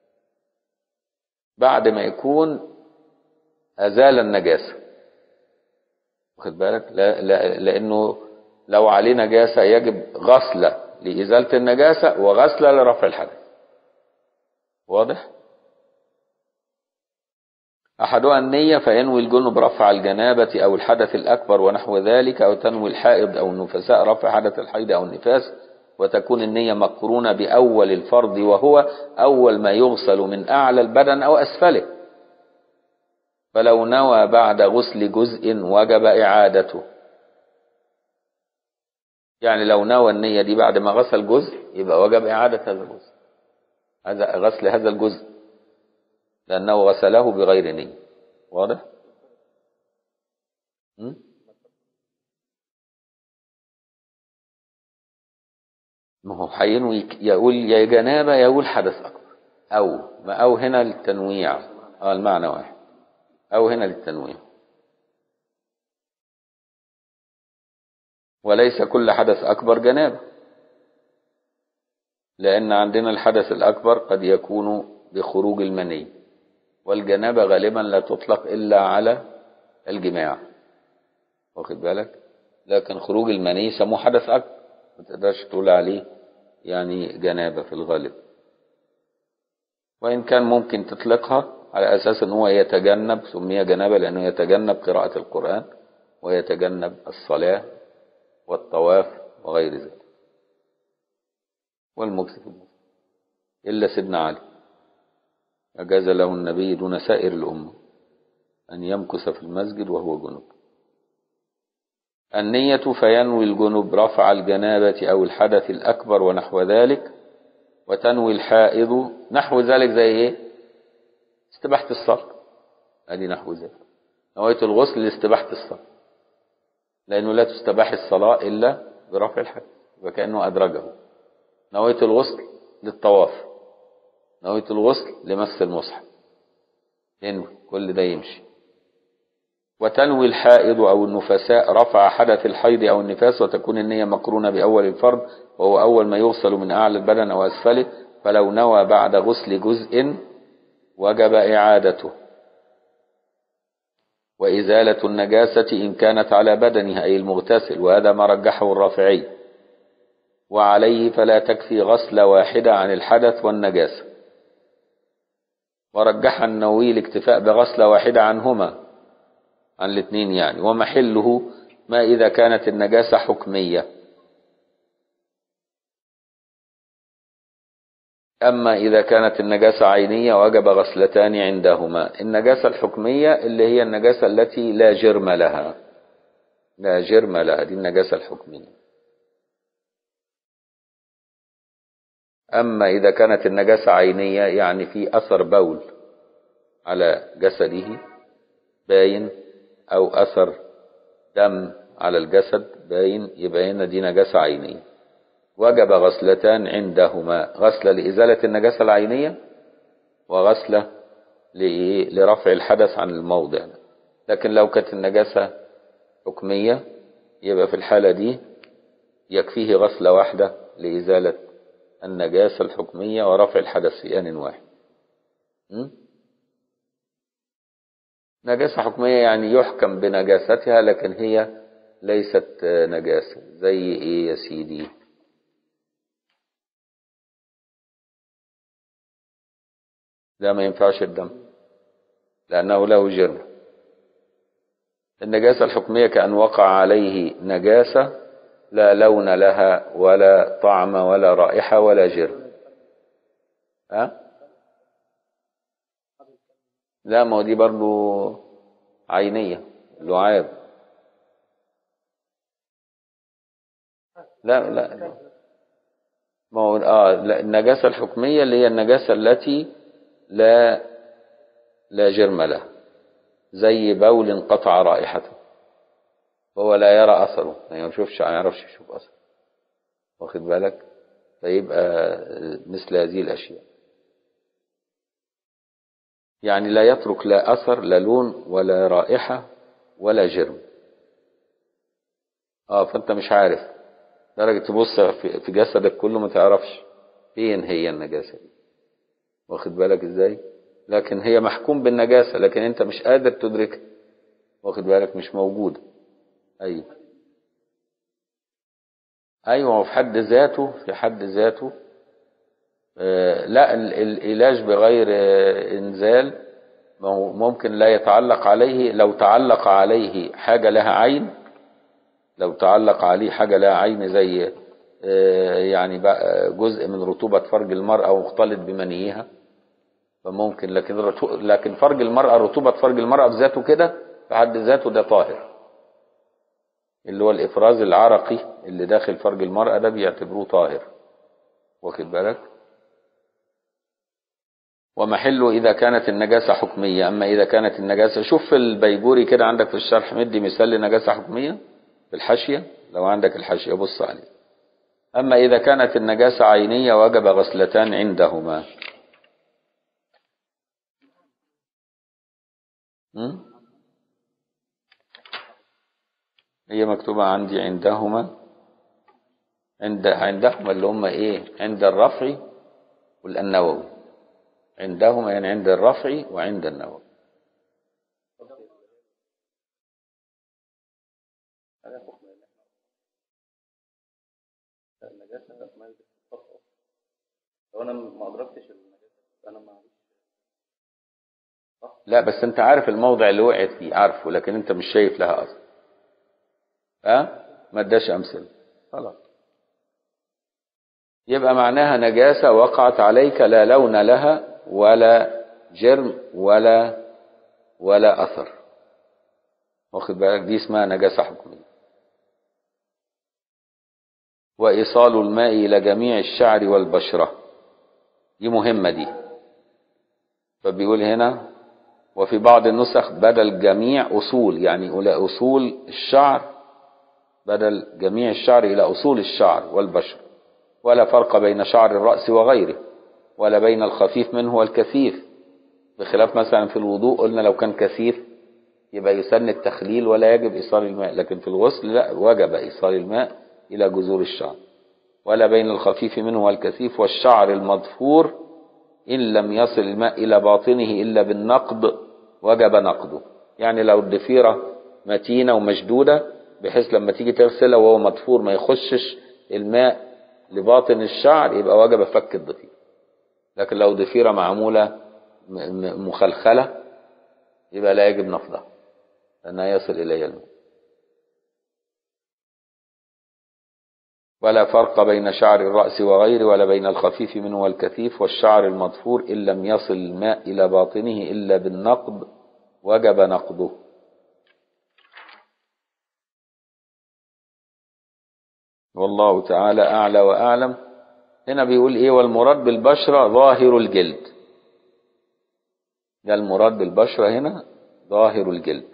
بعد ما يكون أزال النجاسة واخد بالك لا لا لأنه لو عليه نجاسة يجب غسلة لإزالة النجاسة وغسلة لرفع الحدث واضح أحدها النية فينوي الجنب رفع الجنابة أو الحدث الأكبر ونحو ذلك أو تنوي الحائض أو النفساء رفع حدث الحيض أو النفاس وتكون النية مقرونة بأول الفرض وهو أول ما يغسل من أعلى البدن أو أسفله فلو نوى بعد غسل جزء وجب إعادته يعني لو نوى النية دي بعد ما غسل جزء يبقى وجب إعادة هذا الجزء هذا غسل هذا الجزء لأنه غسله بغير نية واضح؟ م? ما هو هينوي يقول يا جنابة يقول حدث أكبر أو ما أو هنا للتنويع اه المعنى واحد أو هنا للتنويع وليس كل حدث أكبر جنابة لأن عندنا الحدث الأكبر قد يكون بخروج المني والجنابة غالبا لا تطلق إلا على الجماع واخد بالك لكن خروج المني يسموه حدث أكبر ما تقدرش تقول عليه يعني جنابة في الغالب وإن كان ممكن تطلقها على أساس أنه هو يتجنب سمي جنابة لأنه يتجنب قراءة القرآن ويتجنب الصلاة والطواف وغير ذلك والمكس في المسجد إلا سيدنا علي أجاز له النبي دون سائر الأمة أن يمكث في المسجد وهو جنب النية فينوي الجنب رفع الجنابة أو الحدث الأكبر ونحو ذلك وتنوي الحائض نحو ذلك زي إيه استباحة الصلاة هذه نحو ذلك نويت الغسل لاستباحة الصلاة لأنه لا تستباح الصلاة إلا برفع الحدث وكأنه أدرجه نويت الغسل للطواف نويت الغسل لمس المصحف ينوي كل ده يمشي وتنوي الحائض أو النفساء رفع حدث الحيض أو النفاس وتكون النية مقرونة بأول الفرض وهو أول ما يغسل من أعلى البدن أو أسفله فلو نوى بعد غسل جزء وجب إعادته وإزالة النجاسة إن كانت على بدنها أي المغتسل وهذا ما رجحه الرافعي وعليه فلا تكفي غسل واحدة عن الحدث والنجاسة ورجح النووي الاكتفاء بغسلة واحدة عنهما عن الاثنين يعني ومحله ما إذا كانت النجاسة حكمية أما إذا كانت النجاسة عينية وجب غسلتان عندهما النجاسة الحكمية اللي هي النجاسة التي لا جرم لها لا جرم لها دي النجاسة الحكمية أما إذا كانت النجاسة عينية يعني في أثر بول على جسده باين أو أثر دم على الجسد باين يبقى هنا دي نجاسة عينية وجب غسلتان عندهما غسلة لإزالة النجاسة العينية وغسلة لرفع الحدث عن الموضع ده. لكن لو كانت النجاسة حكمية يبقى في الحالة دي يكفيه غسلة واحدة لإزالة النجاسة الحكمية ورفع الحدث في آن واحد م? نجاسة حكمية يعني يحكم بنجاستها لكن هي ليست نجاسة زي ايه يا سيدي لا ما ينفعش الدم لأنه له جرم النجاسة الحكمية كأن وقع عليه نجاسة لا لون لها ولا طعم ولا رائحة ولا جرم ها؟ لا ما هو دي برضو عينية لعاب لا لا ما هو اه لا النجاسة الحكمية اللي هي النجاسة التي لا لا جرم لها زي بول انقطع رائحته هو لا يرى أثره ما يشوفش ما يعرفش يشوف أثره واخد بالك فيبقى مثل هذه الأشياء يعني لا يترك لا أثر لا لون ولا رائحة ولا جرم اه فانت مش عارف درجة تبص في في جسدك كله ما تعرفش فين هي النجاسة دي واخد بالك ازاي لكن هي محكوم بالنجاسة لكن انت مش قادر تدركها واخد بالك مش موجودة ايوه ايوه وفي حد ذاته في حد ذاته آه لا ال- العلاج بغير آه انزال ما هو ممكن لا يتعلق عليه لو تعلق عليه حاجة لها عين لو تعلق عليه حاجة لها عين زي آه، يعني بقى جزء من رطوبة فرج المرأة مختلط بمنيها فممكن لكن رطو- لكن فرج المرأة رطوبة فرج المرأة بذاته كده في حد ذاته ده طاهر اللي هو الإفراز العرقي اللي داخل فرج المرأة ده بيعتبروه طاهر واخد بالك ومحله إذا كانت النجاسة حكمية أما إذا كانت النجاسة شوف في البيجوري كده عندك في الشرح مدي مثال لنجاسة حكمية في الحاشية لو عندك الحاشية بص عليه أما إذا كانت النجاسة عينية وجب غسلتان عندهما م? هي مكتوبة عندي عندهما عند عندهما اللي هم ايه عند الرفع والنووي عندهما يعني عند الرفع وعند النووي لو انا ما ادركتش النجاسه انا ما لا بس انت عارف الموضع اللي وقعت فيه عارفه لكن انت مش شايف لها اصلا ها ما اداش امثله خلاص يبقى معناها نجاسة وقعت عليك لا لون لها ولا جرم ولا ولا أثر واخد بالك دي اسمها نجاسة حكمية وإيصال الماء إلى جميع الشعر والبشرة دي مهمة دي فبيقول هنا وفي بعض النسخ بدل جميع أصول يعني إلى أصول الشعر بدل جميع الشعر إلى أصول الشعر والبشر ولا فرق بين شعر الرأس وغيره ولا بين الخفيف منه والكثيف بخلاف مثلا في الوضوء قلنا لو كان كثيف يبقى يسن التخليل ولا يجب إيصال الماء لكن في الغسل لا وجب إيصال الماء إلى جذور الشعر ولا بين الخفيف منه والكثيف والشعر المضفور إن لم يصل الماء إلى باطنه إلا بالنقض وجب نقضه يعني لو الضفيرة متينة ومشدودة بحيث لما تيجي تغسلها وهو مضفور ما يخشش الماء لباطن الشعر يبقى وجب فك الضفيرة لكن لو ضفيرة معمولة م- م- مخلخلة يبقى لا يجب نفضها لأنها يصل إليها الماء ولا فرق بين شعر الرأس وغيره ولا بين الخفيف منه والكثيف والشعر المضفور إن لم يصل الماء إلى باطنه إلا بالنقض وجب نقضه والله تعالى أعلى وأعلم هنا بيقول إيه والمراد بالبشرة ظاهر الجلد ده المراد بالبشرة هنا ظاهر الجلد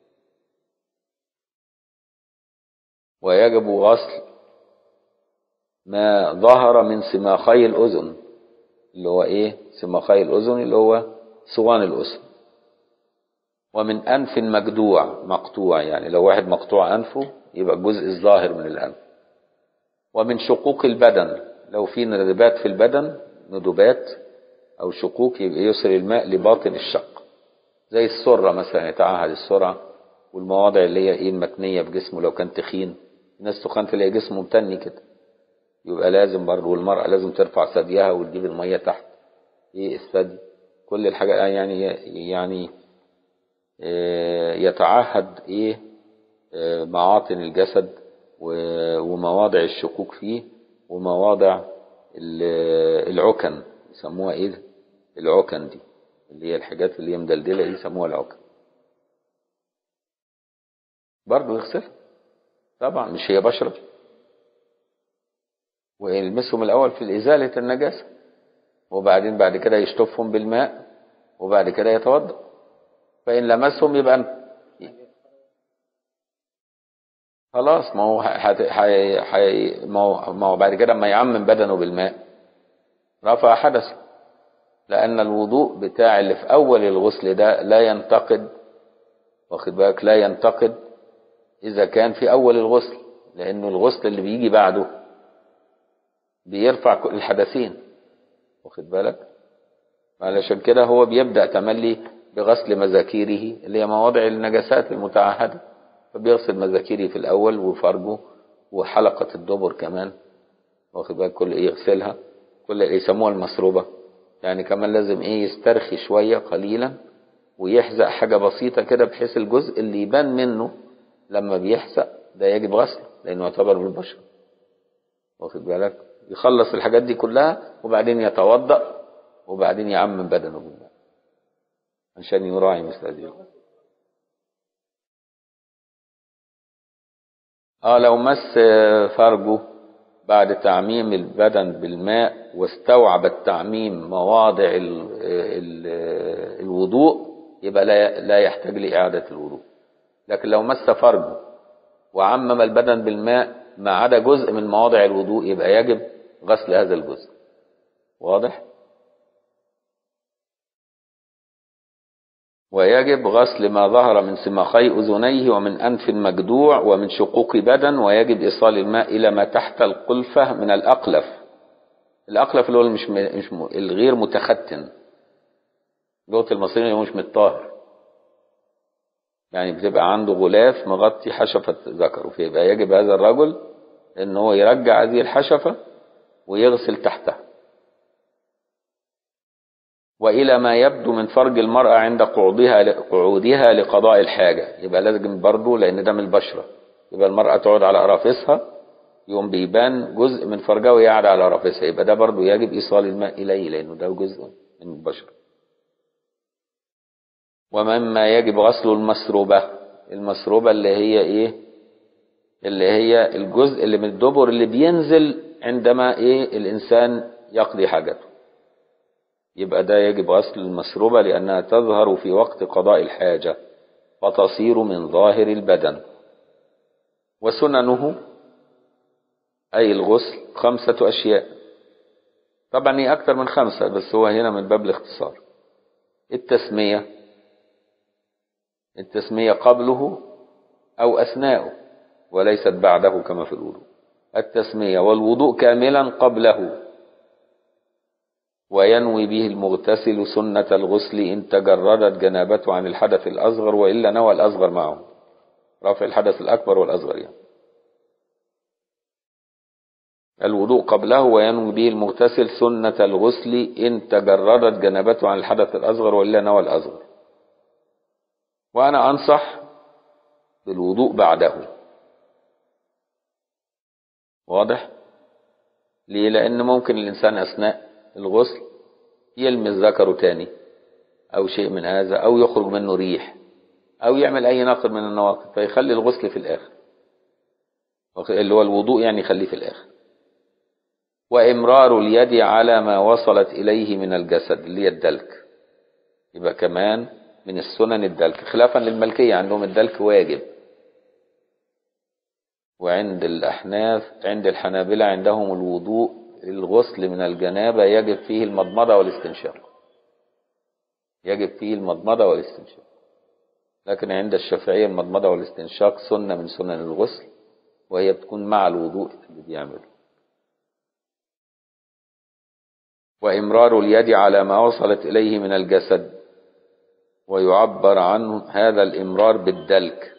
ويجب غسل ما ظهر من سماخي الأذن اللي هو إيه سماخي الأذن اللي هو صوان الأذن ومن أنف مجدوع مقطوع يعني لو واحد مقطوع أنفه يبقى الجزء الظاهر من الأنف ومن شقوق البدن لو في ندبات في البدن ندبات أو شقوق يبقى يوصل الماء لباطن الشق زي السرة مثلا يتعهد السرة والمواضع اللي هي ايه المتنية في جسمه لو كان تخين الناس تخان تلاقي جسمه متني كده يبقى لازم برضه والمرأة لازم ترفع ثديها وتجيب المية تحت ايه الثدي كل الحاجات يعني يعني آه، يتعهد ايه آه، معاطن الجسد و- ومواضع الشكوك فيه ومواضع ال- العكن يسموها ايه العكن دي اللي هي الحاجات اللي هي مدلدله دي يسموها العكن برضه يغسلها طبعا مش هي بشرة ويلمسهم الأول في إزالة النجاسة وبعدين بعد كده يشطفهم بالماء وبعد كده يتوضأ فإن لمسهم يبقى خلاص ما هو حت... حي... حي... ما هو ما هو بعد كده اما يعمم بدنه بالماء رفع حدثه لأن الوضوء بتاع اللي في أول الغسل ده لا ينتقد واخد بالك لا ينتقد إذا كان في أول الغسل لأنه الغسل اللي بيجي بعده بيرفع كل الحدثين واخد بالك علشان كده هو بيبدأ تملي بغسل مذاكيره اللي هي مواضع النجاسات المتعهدة فبيغسل مذاكيره في الأول وفرجه وحلقة الدبر كمان واخد بالك كل إيه يغسلها كل يسموها المسروبة يعني كمان لازم إيه يسترخي شوية قليلا ويحزق حاجة بسيطة كده بحيث الجزء اللي يبان منه لما بيحزق ده يجب غسله لأنه يعتبر بالبشرة واخد بالك يخلص الحاجات دي كلها وبعدين يتوضأ وبعدين يعمم بدنه بالماء عشان يراعي مثل هذه الأمور. اه لو مس فرجه بعد تعميم البدن بالماء واستوعب التعميم مواضع ال ال الوضوء يبقى لا لا يحتاج لإعادة الوضوء لكن لو مس فرجه وعمم البدن بالماء ما عدا جزء من مواضع الوضوء يبقى يجب غسل هذا الجزء واضح ويجب غسل ما ظهر من سماخي أذنيه ومن أنف مجدوع ومن شقوق بدن ويجب إيصال الماء إلى ما تحت القلفة من الأقلف الأقلف اللي هو مش مش م- الغير متختن لغة المصريين اللي هو مش متطهر يعني بتبقى عنده غلاف مغطي حشفة ذكره فيبقى يجب هذا الرجل ان هو يرجع هذه الحشفة ويغسل تحتها وإلى ما يبدو من فرج المرأة عند قعودها قعودها لقضاء الحاجة يبقى لازم برضه لأن ده من البشرة يبقى المرأة تقعد على قرافسها يوم بيبان جزء من فرجها وهي قاعدة على قرافسها يبقى ده برضه يجب إيصال الماء إليه لأنه ده جزء من البشرة ومما يجب غسل المسروبة المسروبة اللي هي إيه اللي هي الجزء اللي من الدبر اللي بينزل عندما إيه الإنسان يقضي حاجته يبقى ده يجب غسل المسروبة لأنها تظهر في وقت قضاء الحاجة وتصير من ظاهر البدن وسننه أي الغسل خمسة أشياء طبعا هي أكثر من خمسة بس هو هنا من باب الاختصار التسمية التسمية قبله أو أثناءه وليست بعده كما في الوضوء التسمية والوضوء كاملا قبله وينوي به المغتسل سنة الغسل إن تجردت جنابته عن الحدث الأصغر وإلا نوى الأصغر معه رفع الحدث الأكبر والأصغر يعني الوضوء قبله وينوي به المغتسل سنة الغسل إن تجردت جنابته عن الحدث الأصغر وإلا نوى الأصغر وأنا أنصح بالوضوء بعده واضح ليه لأن ممكن الإنسان أثناء الغسل يلمس ذكره تاني أو شيء من هذا أو يخرج منه ريح أو يعمل أي نقد من النواقد فيخلي الغسل في الآخر اللي هو الوضوء يعني يخليه في الآخر وإمرار اليد على ما وصلت إليه من الجسد اللي هي الدلك يبقى كمان من السنن الدلك خلافا للملكية عندهم الدلك واجب وعند الأحناف عند الحنابلة عندهم الوضوء الغسل من الجنابة يجب فيه المضمضة والاستنشاق يجب فيه المضمضة والاستنشاق لكن عند الشافعية المضمضة والاستنشاق سنة من سنن الغسل وهي بتكون مع الوضوء اللي بيعمله وإمرار اليد على ما وصلت إليه من الجسد ويعبر عنه هذا الإمرار بالدلك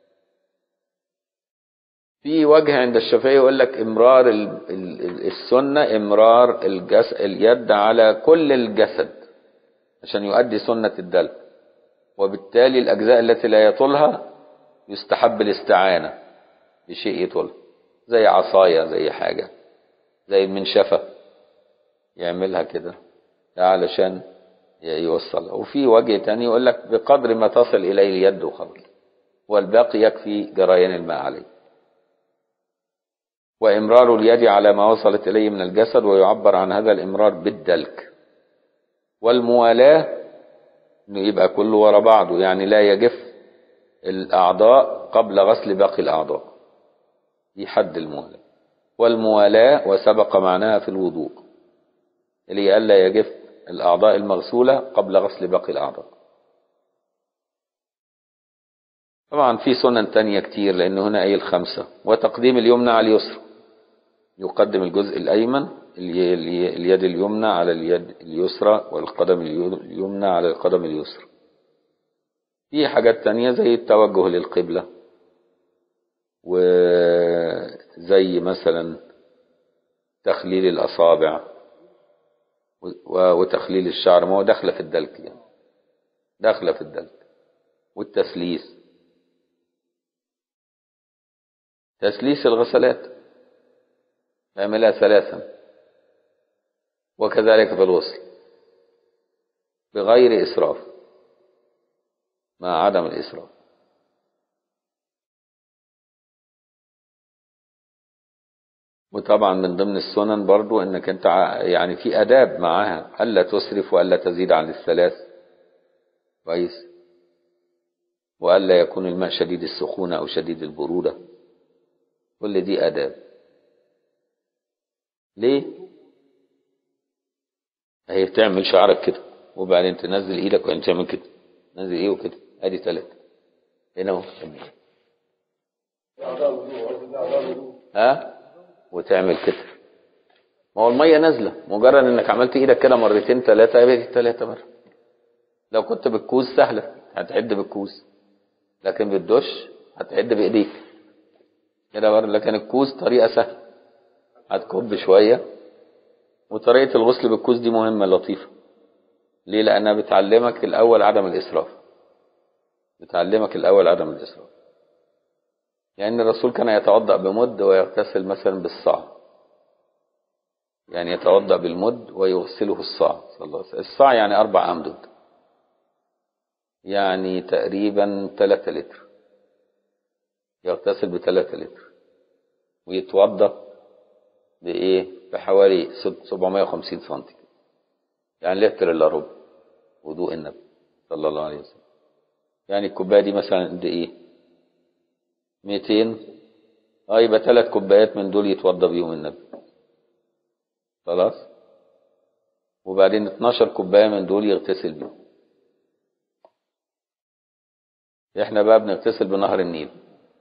في وجه عند الشافعية يقول لك إمرار السنة إمرار الجس اليد على كل الجسد عشان يؤدي سنة الدلك وبالتالي الأجزاء التي لا يطولها يستحب الاستعانة بشيء يطولها زي عصاية زي حاجة زي المنشفة يعملها كده ده علشان يوصلها وفي وجه تاني يقول لك بقدر ما تصل إليه اليد وخلاص والباقي يكفي جريان الماء عليه وإمرار اليد على ما وصلت إليه من الجسد ويعبر عن هذا الإمرار بالدلك والموالاة إنه يبقى كله ورا بعضه يعني لا يجف الأعضاء قبل غسل باقي الأعضاء دي حد الموالاة والموالاة وسبق معناها في الوضوء اللي ألا يجف الأعضاء المغسولة قبل غسل باقي الأعضاء طبعا في سنن تانية كتير لأن هنا أي الخمسة وتقديم اليمنى على اليسرى يقدم الجزء الأيمن الي- الي- اليد اليمنى على اليد اليسرى والقدم اليو- اليمنى على القدم اليسرى في حاجات تانية زي التوجه للقبلة وزي مثلا تخليل الأصابع و- وتخليل الشعر ما هو داخله في الدلك يعني داخله في الدلك والتسليس تسليس الغسلات اعملها ثلاثا وكذلك في الغسل بغير إسراف مع عدم الإسراف وطبعا من ضمن السنن برضو انك انت ع- يعني في اداب معاها الا تسرف والا تزيد عن الثلاث كويس والا يكون الماء شديد السخونه او شديد البروده كل دي اداب ليه هي تعمل شعرك كده وبعدين تنزل ايدك وبعدين تعمل كده نزل ايه وكده ادي ثلاثه هنا اهو ها وتعمل كده ما هو الميه نازله مجرد انك عملت ايدك كده مرتين ثلاثه يبقى ثلاثه مره لو كنت بالكوز سهله هتعد بالكوز لكن بالدش هتعد بايديك كده برضه لكن الكوز طريقه سهله هتكب شويه وطريقه الغسل بالكوز دي مهمه لطيفه ليه لانها بتعلمك الاول عدم الاسراف بتعلمك الاول عدم الاسراف يعني الرسول كان يتوضأ بمد ويغتسل مثلا بالصاع يعني يتوضأ بالمد ويغسله الصاع صلى الله عليه وسلم الصاع يعني أربع أمدد يعني تقريبا ثلاثة لتر يغتسل بثلاثة لتر ويتوضأ بإيه بحوالي 750 سنتي يعني لتر إلا ربع وضوء النبي صلى الله عليه وسلم يعني الكوباية دي مثلا قد إيه 200 اه يبقى ثلاث كوبايات من دول يتوضى بيهم النبي خلاص وبعدين 12 كوبايه من دول يغتسل بيهم احنا بقى بنغتسل بنهر النيل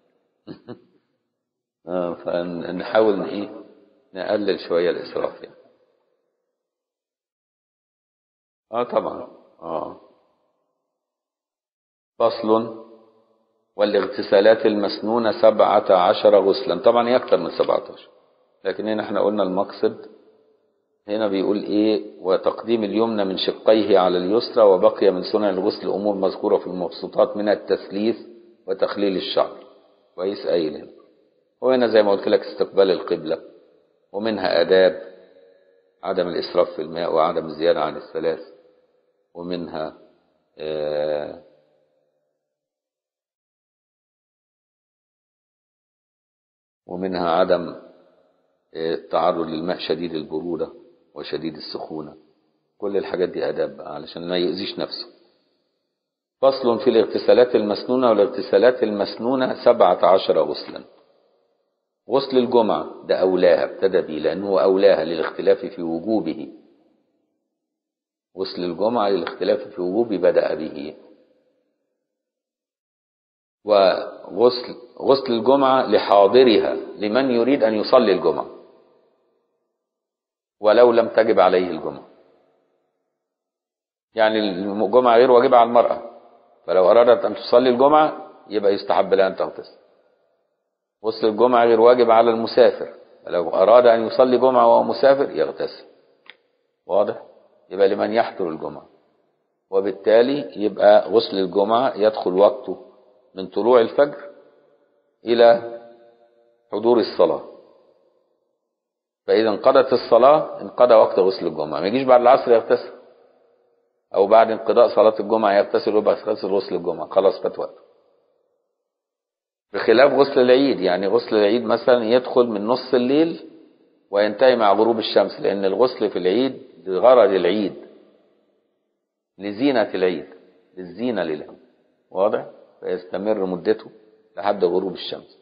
اه فنحاول ان ايه نقلل شويه الاسراف يعني اه طبعا اه فصل والاغتسالات المسنونة سبعة عشر غسلا طبعا هي أكتر من سبعة عشر لكن هنا احنا قلنا المقصد هنا بيقول ايه وتقديم اليمنى من شقيه على اليسرى وبقي من سنن الغسل امور مذكوره في المبسوطات منها التثليث وتخليل الشعر كويس قايل هنا وهنا زي ما قلت لك استقبال القبله ومنها اداب عدم الاسراف في الماء وعدم الزياده عن الثلاث ومنها آه ومنها عدم التعرض للماء شديد البرودة وشديد السخونة كل الحاجات دي أداب بقى علشان ما يؤذيش نفسه فصل في الاغتسالات المسنونة والاغتسالات المسنونة سبعة عشر غسلا غسل الجمعة ده أولاها ابتدى به لأنه أولاها للاختلاف في وجوبه غسل الجمعة للاختلاف في وجوبه بدأ به وغسل غسل الجمعة لحاضرها لمن يريد أن يصلي الجمعة ولو لم تجب عليه الجمعة يعني الجمعة غير واجبة على المرأة فلو أرادت أن تصلي الجمعة يبقى يستحب لها أن تغتسل غسل الجمعة غير واجب على المسافر فلو أراد أن يصلي جمعة وهو مسافر يغتسل واضح يبقى لمن يحضر الجمعة وبالتالي يبقى غسل الجمعة يدخل وقته من طلوع الفجر إلى حضور الصلاة فإذا انقضت الصلاة انقضى وقت غسل الجمعة ما يجيش بعد العصر يغتسل أو بعد انقضاء صلاة الجمعة يغتسل ويبقى يغتسل غسل الجمعة خلاص فات وقته بخلاف غسل العيد يعني غسل العيد مثلا يدخل من نص الليل وينتهي مع غروب الشمس لأن الغسل في العيد لغرض العيد لزينة العيد للزينة للعيد واضح فيستمر مدته لحد غروب الشمس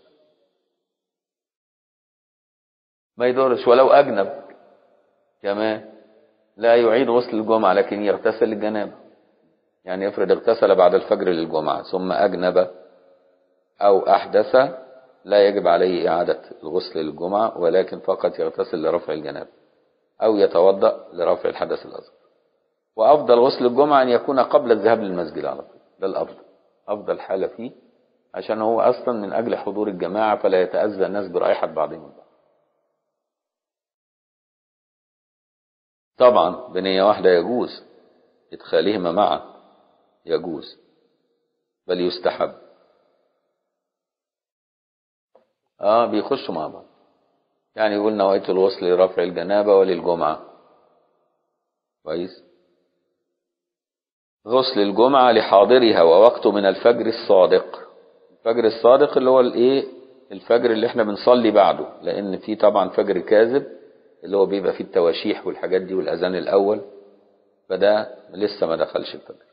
ما يدورش ولو أجنب كمان لا يعيد غسل الجمعة لكن يغتسل الجنابة يعني يفرض اغتسل بعد الفجر للجمعة ثم أجنب أو أحدث لا يجب عليه إعادة الغسل للجمعة ولكن فقط يغتسل لرفع الجنابة أو يتوضأ لرفع الحدث الأصغر وأفضل غسل الجمعة أن يكون قبل الذهاب للمسجد على طول ده الأفضل أفضل حالة فيه عشان هو أصلا من أجل حضور الجماعة فلا يتأذى الناس برائحة بعضهم البعض طبعا بنية واحدة يجوز إدخالهما معا يجوز بل يستحب اه بيخشوا مع بعض يعني يقول نويت الوصل لرفع الجنابة وللجمعة كويس غسل الجمعة لحاضرها ووقته من الفجر الصادق الفجر الصادق اللي هو الايه الفجر اللي احنا بنصلي بعده لان في طبعا فجر كاذب اللي هو بيبقى فيه التواشيح والحاجات دي والاذان الاول فده لسه ما دخلش الفجر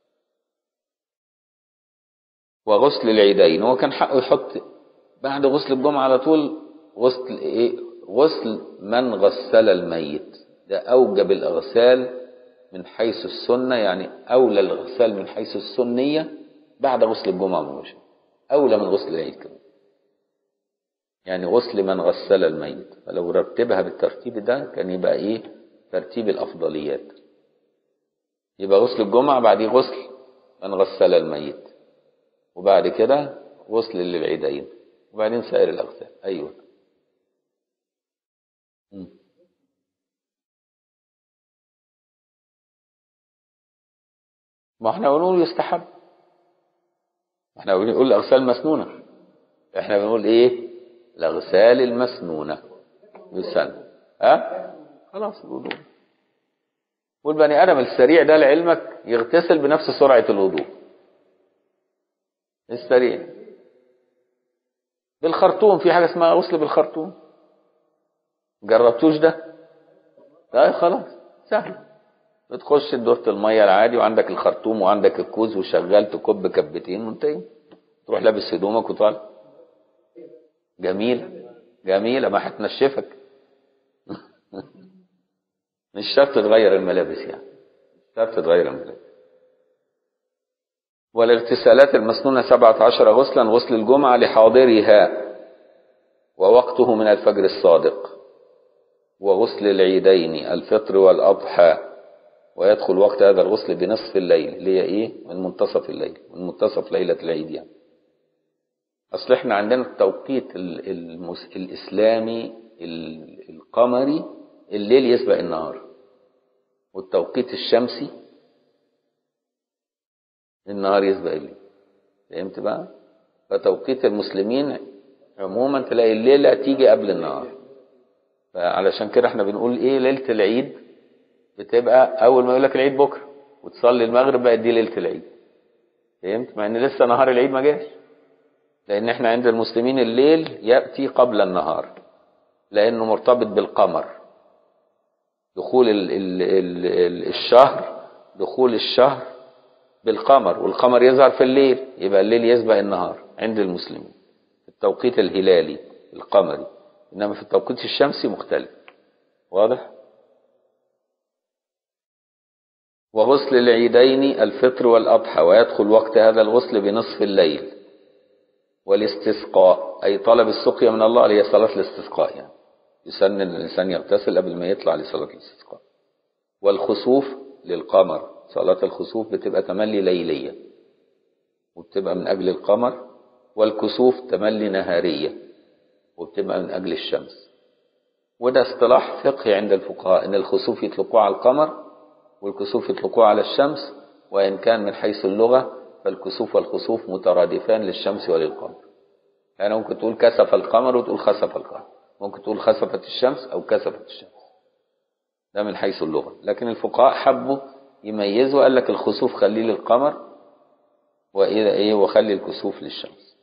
وغسل العيدين هو كان حقه يحط بعد غسل الجمعة على طول غسل ايه غسل من غسل الميت ده اوجب الاغسال من حيث السنة يعني اولى الاغسال من حيث السنية بعد غسل الجمعة مباشرة اولى من غسل العيد كمان يعني غسل من غسل الميت فلو رتبها بالترتيب ده كان يبقى ايه ترتيب الافضليات يبقى غسل الجمعة بعديه غسل من غسل الميت وبعد كده غسل للعيدين وبعدين سائر الأغسال أيوة م. ما احنا بنقول يستحب احنا بنقول الأغسال مسنونة احنا بنقول ايه الأغسال المسنونة يسن ها خلاص الوضوء والبني آدم السريع ده لعلمك يغتسل بنفس سرعة الوضوء السريع بالخرطوم في حاجة اسمها غسل بالخرطوم جربتوش ده لا خلاص سهل بتخش دورة المية العادي وعندك الخرطوم وعندك الكوز وشغال تكب كبتين وانتهي تروح لابس هدومك وطالع جميل جميلة ما هتنشفك مش شرط تغير الملابس يعني مش شرط تغير الملابس والاغتسالات المسنونة سبعة عشر غسلا غسل الجمعة لحاضرها ووقته من الفجر الصادق وغسل العيدين الفطر والأضحى ويدخل وقت هذا الغسل بنصف الليل اللي هي ايه من منتصف الليل من منتصف ليلة العيد يعني اصل احنا عندنا التوقيت المس... الاسلامي القمري الليل يسبق النهار والتوقيت الشمسي النهار يسبق الليل فهمت بقى فتوقيت المسلمين عموما تلاقي الليلة تيجي قبل النهار فعلشان كده احنا بنقول ايه ليلة العيد بتبقى اول ما يقول لك العيد بكره وتصلي المغرب بقت دي ليلة العيد فهمت مع ان لسه نهار العيد ما جاش لان احنا عند المسلمين الليل يأتي قبل النهار لانه مرتبط بالقمر دخول ال ال ال ال الشهر دخول الشهر بالقمر والقمر يظهر في الليل يبقى الليل يسبق النهار عند المسلمين في التوقيت الهلالي القمري انما في التوقيت الشمسي مختلف واضح وغسل العيدين الفطر والأضحى ويدخل وقت هذا الغسل بنصف الليل والاستسقاء أي طلب السقيا من الله اللي هي صلاة الاستسقاء يعني يسن الإنسان يغتسل قبل ما يطلع لصلاة الاستسقاء والخسوف للقمر صلاة الخسوف بتبقى تملي ليلية وبتبقى من أجل القمر والكسوف تملي نهارية وبتبقى من أجل الشمس وده اصطلاح فقهي عند الفقهاء إن الخسوف يطلقوه على القمر والكسوف يطلقوه على الشمس وإن كان من حيث اللغة فالكسوف والخسوف مترادفان للشمس وللقمر يعني ممكن تقول كسف القمر وتقول خسف القمر ممكن تقول خسفت الشمس أو كسفت الشمس ده من حيث اللغة لكن الفقهاء حبوا يميزوا قال لك الخسوف خليه للقمر وإذا إيه وخلي الكسوف للشمس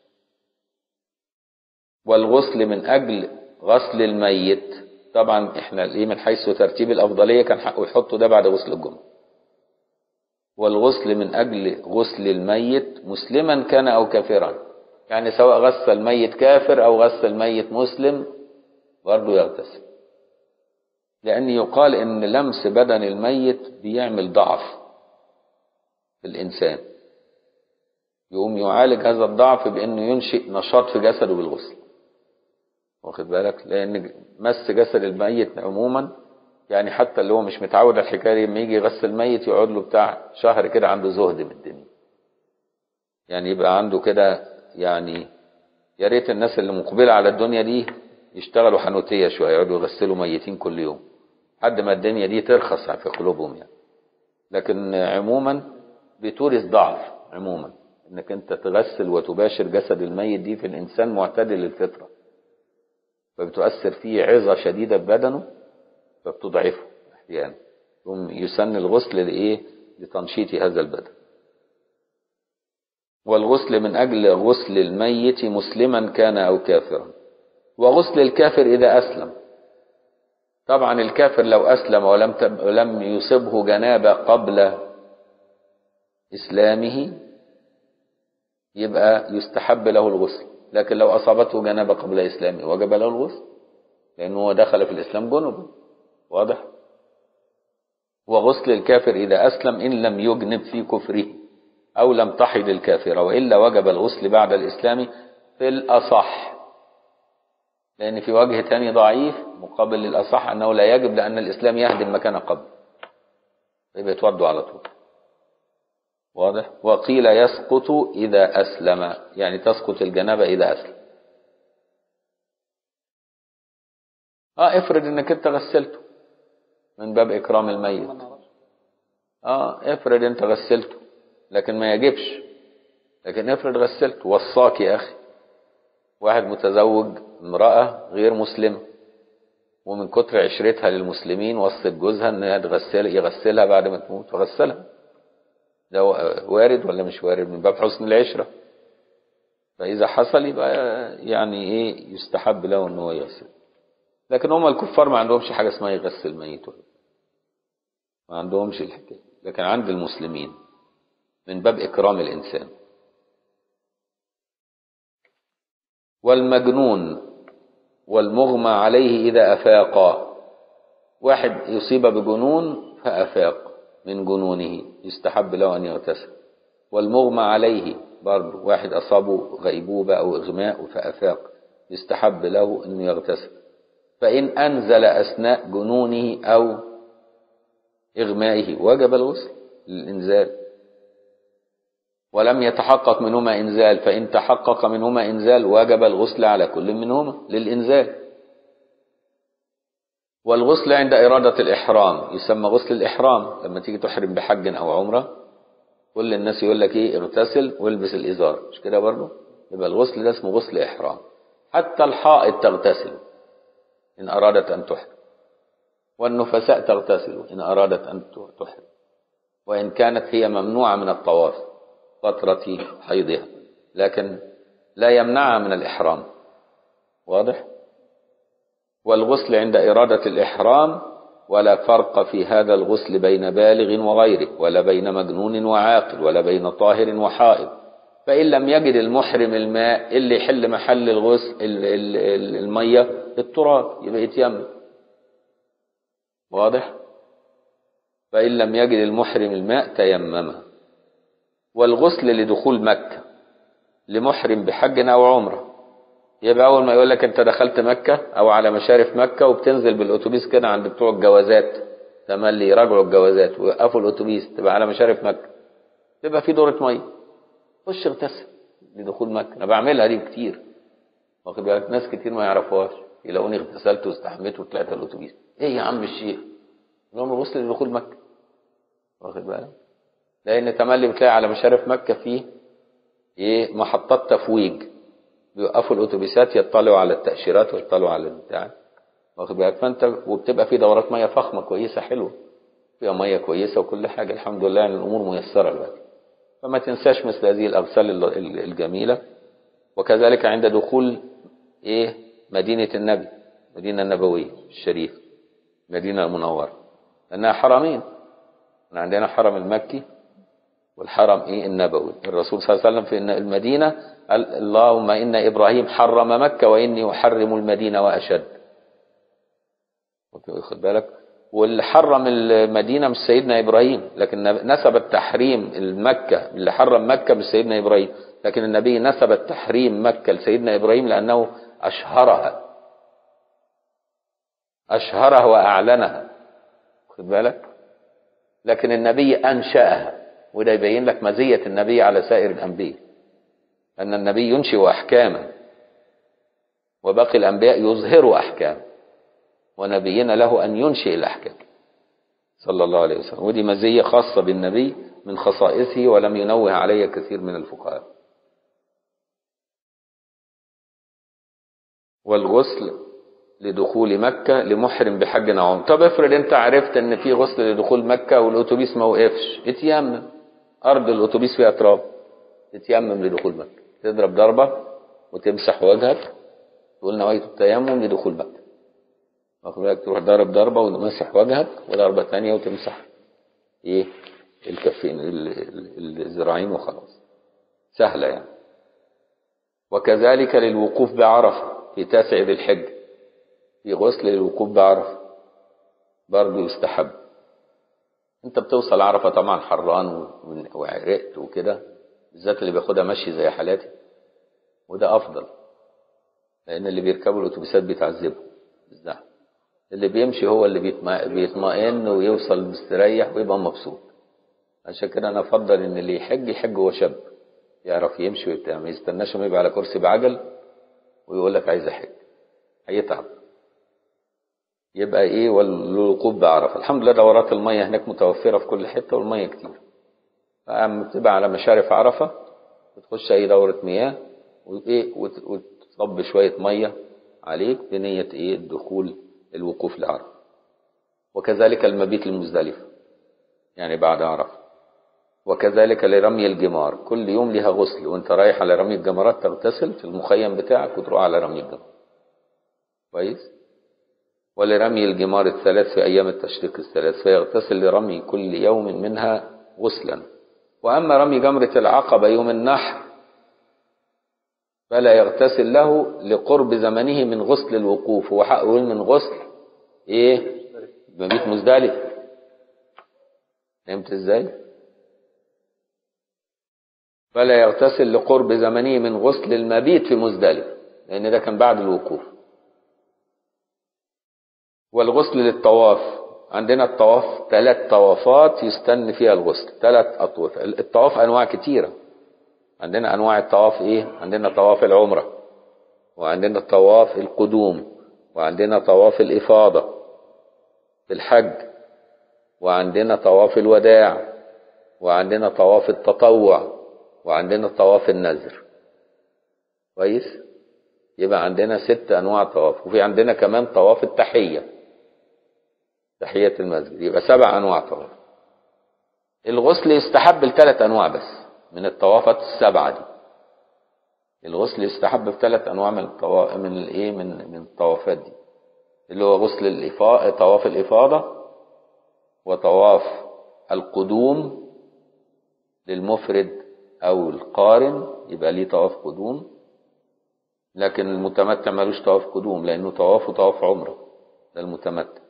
والغسل من أجل غسل الميت طبعا احنا ايه من حيث ترتيب الأفضلية كان حقه يحطوا ده بعد غسل الجمعة والغسل من أجل غسل الميت مسلما كان أو كافرا يعني سواء غسل ميت كافر أو غسل ميت مسلم برضه يغتسل لأن يقال إن لمس بدن الميت بيعمل ضعف في الإنسان يقوم يعالج هذا الضعف بأنه ينشئ نشاط في جسده بالغسل واخد بالك لأن مس جسد الميت عموما يعني حتى اللي هو مش متعود على الحكايه دي لما يجي يغسل ميت يقعد له بتاع شهر كده عنده زهد من الدنيا يعني يبقى عنده كده يعني يا ريت الناس اللي مقبله على الدنيا دي يشتغلوا حنوتيه شويه يقعدوا يغسلوا ميتين كل يوم لحد ما الدنيا دي ترخص في قلوبهم يعني لكن عموما بتورث ضعف عموما انك انت تغسل وتباشر جسد الميت دي في الانسان معتدل الفطره فبتؤثر فيه عظه شديده ببدنه فبتضعفه احيانا ثم يسن الغسل لايه لتنشيط هذا البدن والغسل من اجل غسل الميت مسلما كان او كافرا وغسل الكافر اذا اسلم طبعا الكافر لو اسلم ولم تب... لم يصبه جنابه قبل اسلامه يبقى يستحب له الغسل لكن لو اصابته جنابه قبل اسلامه وجب له الغسل لانه هو دخل في الاسلام جنبا واضح وغسل الكافر إذا أسلم إن لم يجنب في كفره أو لم تحض الكافر وإلا وجب الغسل بعد الإسلام في الأصح لأن في وجه تاني ضعيف مقابل للأصح أنه لا يجب لأن الإسلام يهدم مكان قبل يبقى يتوضوا على طول واضح وقيل يسقط إذا أسلم يعني تسقط الجنابة إذا أسلم اه افرض انك انت غسلته من باب اكرام الميت اه افرض انت غسلته لكن ما يجبش لكن افرض غسلته وصاك يا اخي واحد متزوج امرأة غير مسلمة ومن كتر عشرتها للمسلمين وصت جوزها انها تغسل يغسلها بعد ما تموت فغسلها ده وارد ولا مش وارد من باب حسن العشرة فإذا حصل يبقى يعني ايه يستحب له ان هو يغسل لكن هم الكفار ما عندهمش حاجة اسمها يغسل ميت ما عندهمش الحكاية لكن عند المسلمين من باب إكرام الإنسان والمجنون والمغمى عليه إذا أفاقا واحد يصيب بجنون فأفاق من جنونه يستحب له أن يغتسل والمغمى عليه برضه واحد أصابه غيبوبة أو إغماء فأفاق يستحب له أنه يغتسل فإن أنزل أثناء جنونه أو إغمائه وجب الغسل للإنزال ولم يتحقق منهما إنزال فإن تحقق منهما إنزال وجب الغسل على كل منهما للإنزال والغسل عند إرادة الإحرام يسمى غسل الإحرام لما تيجي تحرم بحج أو عمرة كل الناس يقول لك إيه اغتسل والبس الإزار مش كده برضه يبقى الغسل ده اسمه غسل إحرام حتى الحائض تغتسل إن أرادت أن تحرم والنفساء تغتسل إن أرادت أن تحرم وإن كانت هي ممنوعة من الطواف فترة حيضها لكن لا يمنعها من الإحرام واضح والغسل عند إرادة الإحرام ولا فرق في هذا الغسل بين بالغ وغيره ولا بين مجنون وعاقل ولا بين طاهر وحائض فإن لم يجد المحرم الماء اللي يحل محل الغسل المية التراب يبقى يتيمم واضح فإن لم يجد المحرم الماء تيمم والغسل لدخول مكة لمحرم بحج أو عمرة يبقى أول ما يقول لك أنت دخلت مكة أو على مشارف مكة وبتنزل بالأتوبيس كده عند بتوع الجوازات تملي يراجعوا الجوازات ويوقفوا الأتوبيس تبقى على مشارف مكة تبقى في دورة مية خش اغتسل لدخول مكة أنا بعملها دي كتير واخد بالك ناس كتير ما يعرفوهاش يلاقوني اغتسلت واستحميت وطلعت الأتوبيس إيه يا عم الشيخ لهم الغسل لدخول مكة واخد بالك لأن تملي بتلاقي على مشارف مكة فيه إيه محطات تفويج بيوقفوا الأتوبيسات يطلعوا على التأشيرات ويطلعوا على البتاع واخد بالك فأنت وبتبقى في دورات مية فخمة كويسة حلوة فيها مية كويسة وكل حاجة الحمد لله يعني الأمور ميسرة دلوقتي فما تنساش مثل هذه الأغسال ال- ال- الجميلة وكذلك عند دخول إيه مدينة النبي مدينة النبوية الشريفة مدينة المنورة لأنها حرمين احنا عندنا حرم المكي والحرم ايه النبوي الرسول صلى الله عليه وسلم في إن المدينة قال اللهم إن إبراهيم حرم مكة وإني أحرم المدينة وأشد واخد بالك واللي حرم المدينة مش سيدنا إبراهيم لكن نسب التحريم المكة اللي حرم مكة مش سيدنا إبراهيم لكن النبي نسب التحريم مكة لسيدنا إبراهيم لأنه أشهرها أشهرها وأعلنها خد بالك لكن النبي أنشأها وده يبين لك مزية النبي على سائر الأنبياء أن النبي ينشئ أحكاما وباقي الأنبياء يظهروا أحكام ونبينا له أن ينشئ الأحكام صلى الله عليه وسلم ودي مزية خاصة بالنبي من خصائصه ولم ينوه عليها كثير من الفقهاء والغسل لدخول مكة لمحرم بحج أو عمرة طب افرض انت عرفت ان في غسل لدخول مكة والاتوبيس ما وقفش اتيمم ارض الاتوبيس فيها تراب تتيمم لدخول مكة تضرب ضربة وتمسح وجهك تقول نويت التيمم لدخول مكة واخد بالك تروح ضارب ضربة وتمسح وجهك وضربة ثانية وتمسح ايه الكفين ال- ال- الذراعين وخلاص سهلة يعني وكذلك للوقوف بعرفة في تاسع ذي الحج في غسل للوقوف بعرفة برضه يستحب انت بتوصل عرفة طبعا حران و- وعرقت وكده بالذات اللي بياخدها مشي زي حالاتي وده افضل لان اللي بيركبوا الاتوبيسات بيتعذبوا بالزحمه اللي بيمشي هو اللي بيطمع- بيطمئن ويوصل مستريح ويبقى مبسوط عشان كده انا افضل ان اللي يحج يحج وهو شاب يعرف يمشي وبتاع ما يستناش ما يبقى على كرسي بعجل ويقول لك عايز احج هيتعب يبقى ايه والوقوف بعرفه الحمد لله دورات الميه هناك متوفره في كل حته والميه كتير فأما بتبقى على مشارف عرفه بتخش اي دوره مياه وايه وت- وتصب شويه ميه عليك بنيه ايه الدخول الوقوف لعرفه وكذلك المبيت المزدلفه يعني بعد عرفه وكذلك لرمي الجمار كل يوم لها غسل وانت رايح على رمي الجمرات تغتسل في المخيم بتاعك وتروح على رمي الجمار كويس ولرمي الجمار الثلاث في أيام التشريق الثلاث فيغتسل لرمي كل يوم منها غسلا وأما رمي جمرة العقبة يوم النحر فلا يغتسل له لقرب زمنه من غسل الوقوف هو حق يقول من غسل ايه مبيت مزدلف فهمت ازاي فلا يغتسل لقرب زمنه من غسل المبيت في مزدلف لان ده كان بعد الوقوف والغسل للطواف عندنا الطواف ثلاث طوافات يستن فيها الغسل ثلاث أطواف الطواف أنواع كتيرة عندنا أنواع الطواف إيه عندنا طواف العمرة وعندنا طواف القدوم وعندنا طواف الإفاضة في الحج وعندنا طواف الوداع وعندنا طواف التطوع وعندنا طواف النذر كويس يبقى عندنا ست أنواع طواف وفي عندنا كمان طواف التحية تحية المسجد يبقى سبع أنواع طواف الغسل يستحب لثلاث أنواع بس من الطوافات السبعة دي الغسل يستحب في ثلاث أنواع من الطوا... من الإيه من من الطوافات دي اللي هو غسل الإفاضة طواف الإفاضة وطواف القدوم للمفرد أو القارن يبقى ليه طواف قدوم لكن المتمتع ملوش طواف قدوم لأنه طوافه طواف عمره ده المتمتع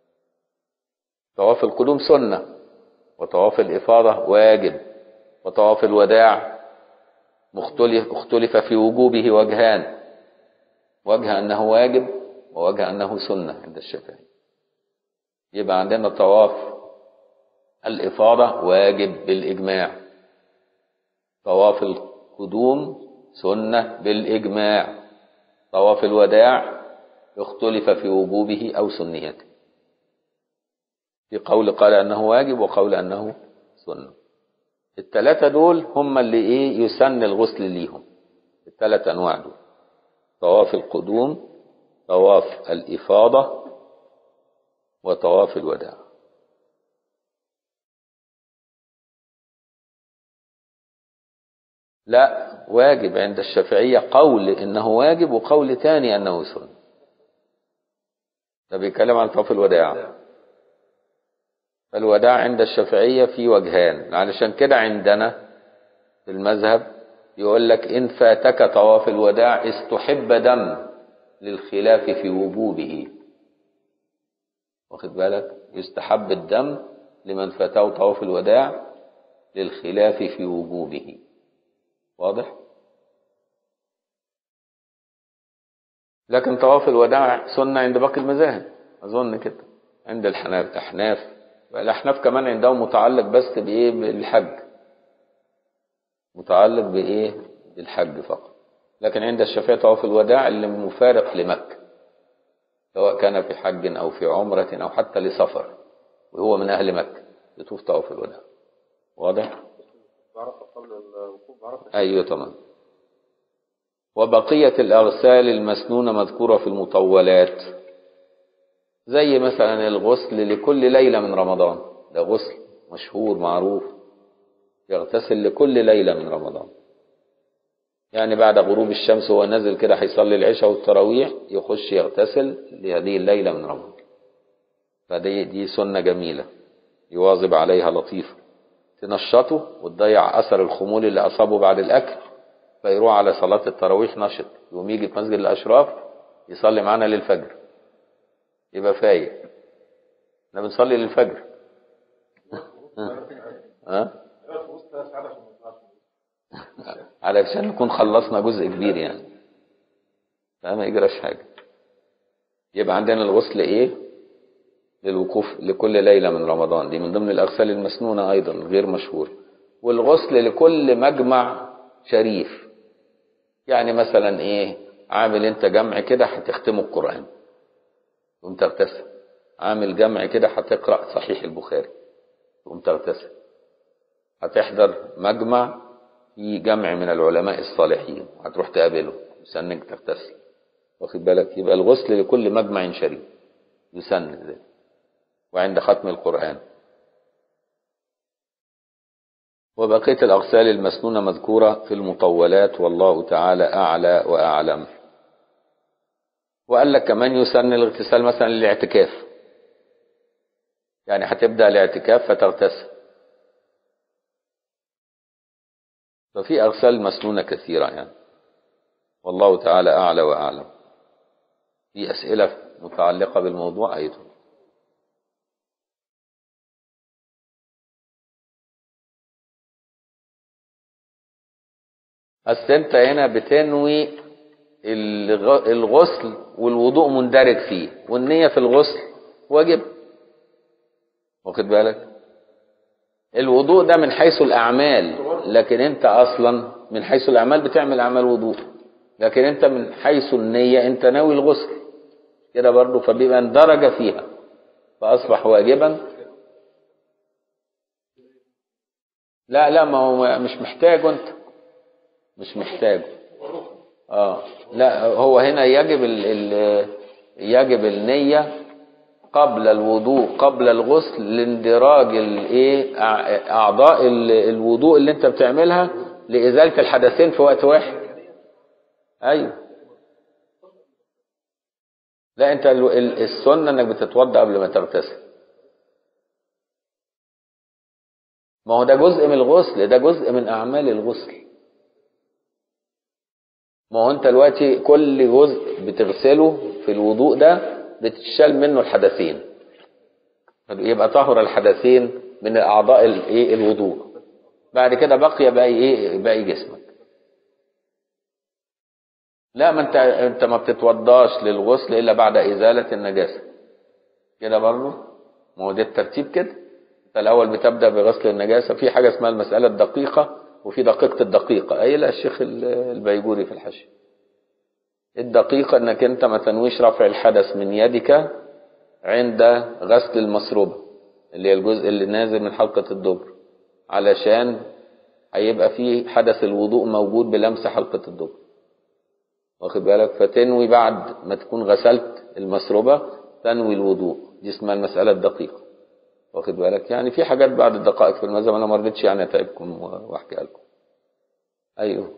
طواف القدوم سنة وطواف الإفاضة واجب وطواف الوداع مختلف اختلف في وجوبه وجهان وجه أنه واجب ووجه أنه سنة عند الشافعي يبقى عندنا طواف الإفاضة واجب بالإجماع طواف القدوم سنة بالإجماع طواف الوداع اختلف في وجوبه أو سنيته في قول قال أنه واجب وقول أنه سنة التلاتة دول هم اللي ايه يسن الغسل ليهم التلات انواع دول طواف القدوم طواف الافاضة وطواف الوداع لا واجب عند الشافعية قول انه واجب وقول تاني انه سنة ده بيتكلم عن طواف الوداع فالوداع عند الشافعية في وجهان علشان كده عندنا في المذهب يقول لك إن فاتك طواف الوداع استحب دم للخلاف في وجوبه واخد بالك يستحب الدم لمن فاته طواف الوداع للخلاف في وجوبه واضح لكن طواف الوداع سنة عند باقي المذاهب أظن كده عند الحناف الأحناف الأحناف كمان عندهم متعلق بس بإيه بالحج متعلق بإيه بالحج فقط لكن عند الشافعية طواف الوداع اللي مفارق لمكة سواء كان في حج أو في عمرة أو حتى لسفر وهو من أهل مكة يطوف طواف الوداع واضح؟ بعرفة قبل الوقوف بعرفة أيوة تمام وبقية الأغسال المسنونة مذكورة في المطولات زي مثلا الغسل لكل ليلة من رمضان ده غسل مشهور معروف يغتسل لكل ليلة من رمضان يعني بعد غروب الشمس وهو نازل كده هيصلي العشاء والتراويح يخش يغتسل لهذه الليلة من رمضان فدي دي سنة جميلة يواظب عليها لطيفة تنشطه وتضيع أثر الخمول اللي أصابه بعد الأكل فيروح على صلاة التراويح نشط يقوم يجي في مسجد الأشراف يصلي معانا للفجر يبقى فايق احنا بنصلي للفجر ها علشان نكون خلصنا جزء كبير يعني فما يجراش حاجة يبقى عندنا الغسل ايه للوقوف لكل ليلة من رمضان دي من ضمن الأغسال المسنونة أيضا غير مشهور والغسل لكل مجمع شريف يعني مثلا ايه عامل انت جمع كده هتختم القرآن تقوم تغتسل عامل جمع كده هتقرأ صحيح البخاري تقوم تغتسل هتحضر مجمع في جمع من العلماء الصالحين هتروح تقابله يسنك تغتسل واخد بالك يبقى الغسل لكل مجمع شريف يسن ذلك وعند ختم القرآن وبقية الأغسال المسنونة مذكورة في المطولات والله تعالى أعلى وأعلم وقال لك كمان يسن الاغتسال مثلا للاعتكاف يعني هتبدأ الاعتكاف فتغتسل ففي أغسال مسنونة كثيرة يعني والله تعالى أعلى وأعلم في أسئلة متعلقة بالموضوع أيضا أصل أنت هنا بتنوي الغ- الغسل والوضوء مندرج فيه والنية في الغسل واجب واخد بالك الوضوء ده من حيث الأعمال لكن أنت أصلا من حيث الأعمال بتعمل أعمال وضوء لكن أنت من حيث النية أنت ناوي الغسل كده برضه فبيبقى اندرج فيها فأصبح واجبا لا لا ما هو مش محتاجه أنت مش محتاجه اه لا هو هنا يجب ال ال يجب النية قبل الوضوء قبل الغسل لاندراج الايه أع- اعضاء ال- الوضوء اللي انت بتعملها لازاله الحدثين في وقت واحد ايوه لا انت ال- ال- السنه انك بتتوضا قبل ما تغتسل ما هو ده جزء من الغسل ده جزء من اعمال الغسل ما هو انت دلوقتي كل جزء بتغسله في الوضوء ده بتشال منه الحدثين يبقى طهر الحدثين من اعضاء الايه الوضوء بعد كده بقي باقي ايه باقي جسمك لا ما انت انت ما بتتوضاش للغسل الا بعد ازاله النجاسه كده برضه ما هو ده الترتيب كده انت الاول بتبدا بغسل النجاسه في حاجه اسمها المساله الدقيقه وفي دقيقه الدقيقه قايلها الشيخ البيجوري في الحشي الدقيقة انك انت ما تنويش رفع الحدث من يدك عند غسل المصروبة اللي هي الجزء اللي نازل من حلقة الدبر علشان هيبقى في حدث الوضوء موجود بلمس حلقة الدبر واخد بالك فتنوي بعد ما تكون غسلت المسربة تنوي الوضوء دي اسمها المسألة الدقيقة واخد بالك يعني في حاجات بعد الدقائق في المذهب انا ما رضيتش يعني اتعبكم واحكي لكم ايوه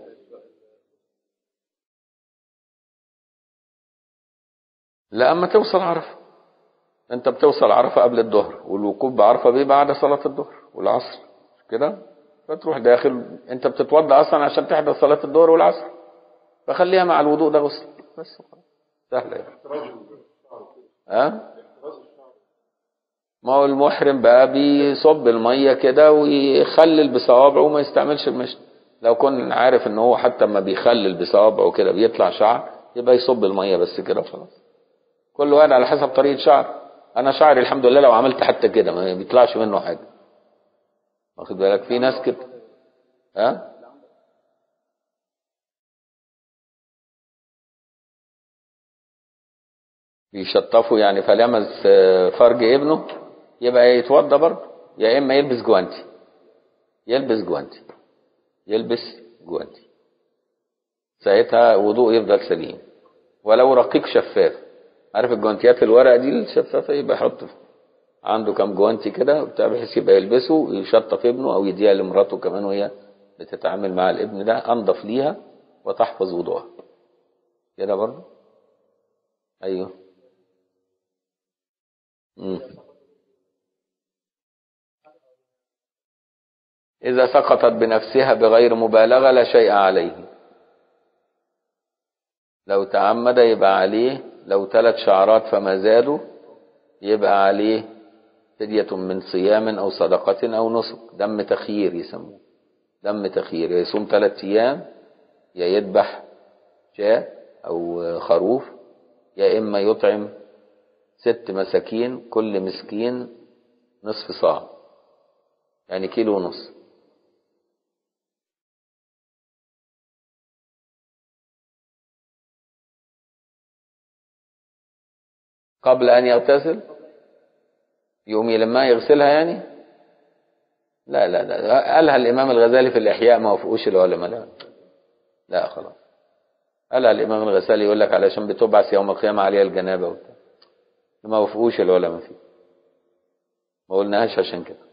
لا اما توصل عرفه انت بتوصل عرفه قبل الظهر والوقوف بعرفه بيه بعد صلاه الظهر والعصر مش كده فتروح داخل انت بتتوضا اصلا عشان تحضر صلاه الظهر والعصر فخليها مع الوضوء ده غسل بس خلاص سهله يعني ها ما هو المحرم بقى بيصب الميه كده ويخلل بصوابعه وما يستعملش المشط لو كن عارف ان هو حتى ما بيخلل بصوابعه كده بيطلع شعر يبقى يصب الميه بس كده وخلاص كل واحد على حسب طريقه شعر انا شعري الحمد لله لو عملت حتى كده ما بيطلعش منه حاجه واخد بالك في ناس كده ها بيشطفوا يعني فلمس فرج ابنه يبقى يتوضى برضه يا اما يلبس جوانتي يلبس جوانتي يلبس جوانتي ساعتها وضوء يفضل سليم ولو رقيق شفاف عارف الجوانتيات الورق دي الشفافه يبقى يحط عنده كام جوانتي كده وبتاع بحيث يبقى يلبسه ويشطف ابنه او يديها لمراته كمان وهي بتتعامل مع الابن ده انضف ليها وتحفظ وضوءها كده برضه ايوه مم. إذا سقطت بنفسها بغير مبالغة لا شيء عليه لو تعمد يبقى عليه لو ثلاث شعرات فما زادوا يبقى عليه فدية من صيام أو صدقة أو نسك دم تخيير يسموه دم تخيير يصوم ثلاث أيام يا يذبح شاة أو خروف يا إما يطعم ست مساكين كل مسكين نصف صاع يعني كيلو ونص قبل أن يغتسل يقوم يلمها يغسلها يعني لا لا لا قالها الإمام الغزالي في الإحياء ما وافقوش العلماء لا لا خلاص قالها الإمام الغزالي يقول لك علشان بتبعث يوم القيامة عليها الجنابة وبتاع ما وافقوش العلماء فيه ما قلناهاش عشان كده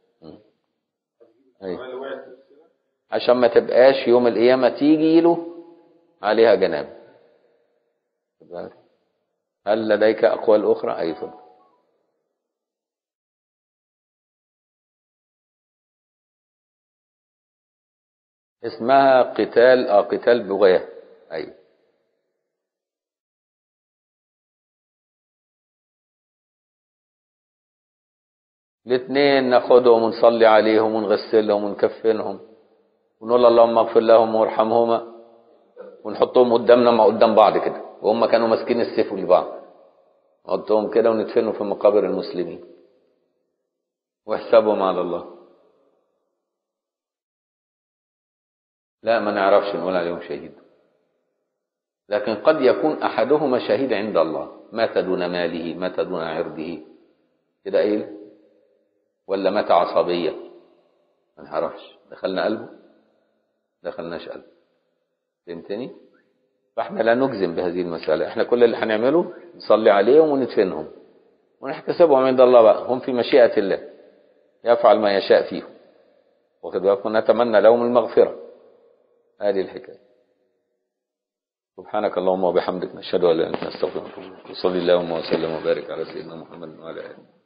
أيوة. عشان ما تبقاش يوم القيامة تيجي له عليها جنابة هل لديك أقوال أخرى أي تفضل اسمها قتال اه قتال بغاة أيوة الاثنين ناخدهم ونصلي عليهم ونغسلهم ونكفنهم ونقول اللهم اغفر لهم وارحمهما ونحطهم قدامنا مع قدام بعض كده وهم كانوا ماسكين السيف لبعض نحطهم كده وندفنهم في مقابر المسلمين وحسابهم على الله لا ما نعرفش نقول عليهم شهيد لكن قد يكون احدهما شهيد عند الله مات دون ماله مات دون عرضه كده ايه ولا مات عصبية ما نعرفش دخلنا قلبه دخلناش قلبه فهمتني فاحنا لا نجزم بهذه المسألة احنا كل اللي هنعمله نصلي عليهم وندفنهم ونحتسبهم عند الله بقى هم في مشيئة الله يفعل ما يشاء فيهم واخد بالك ونتمنى لهم المغفرة هذه الحكاية سبحانك اللهم وبحمدك نشهد ان لا اله الا انت نستغفرك وصلي اللهم وسلم وبارك على سيدنا محمد وعلى اله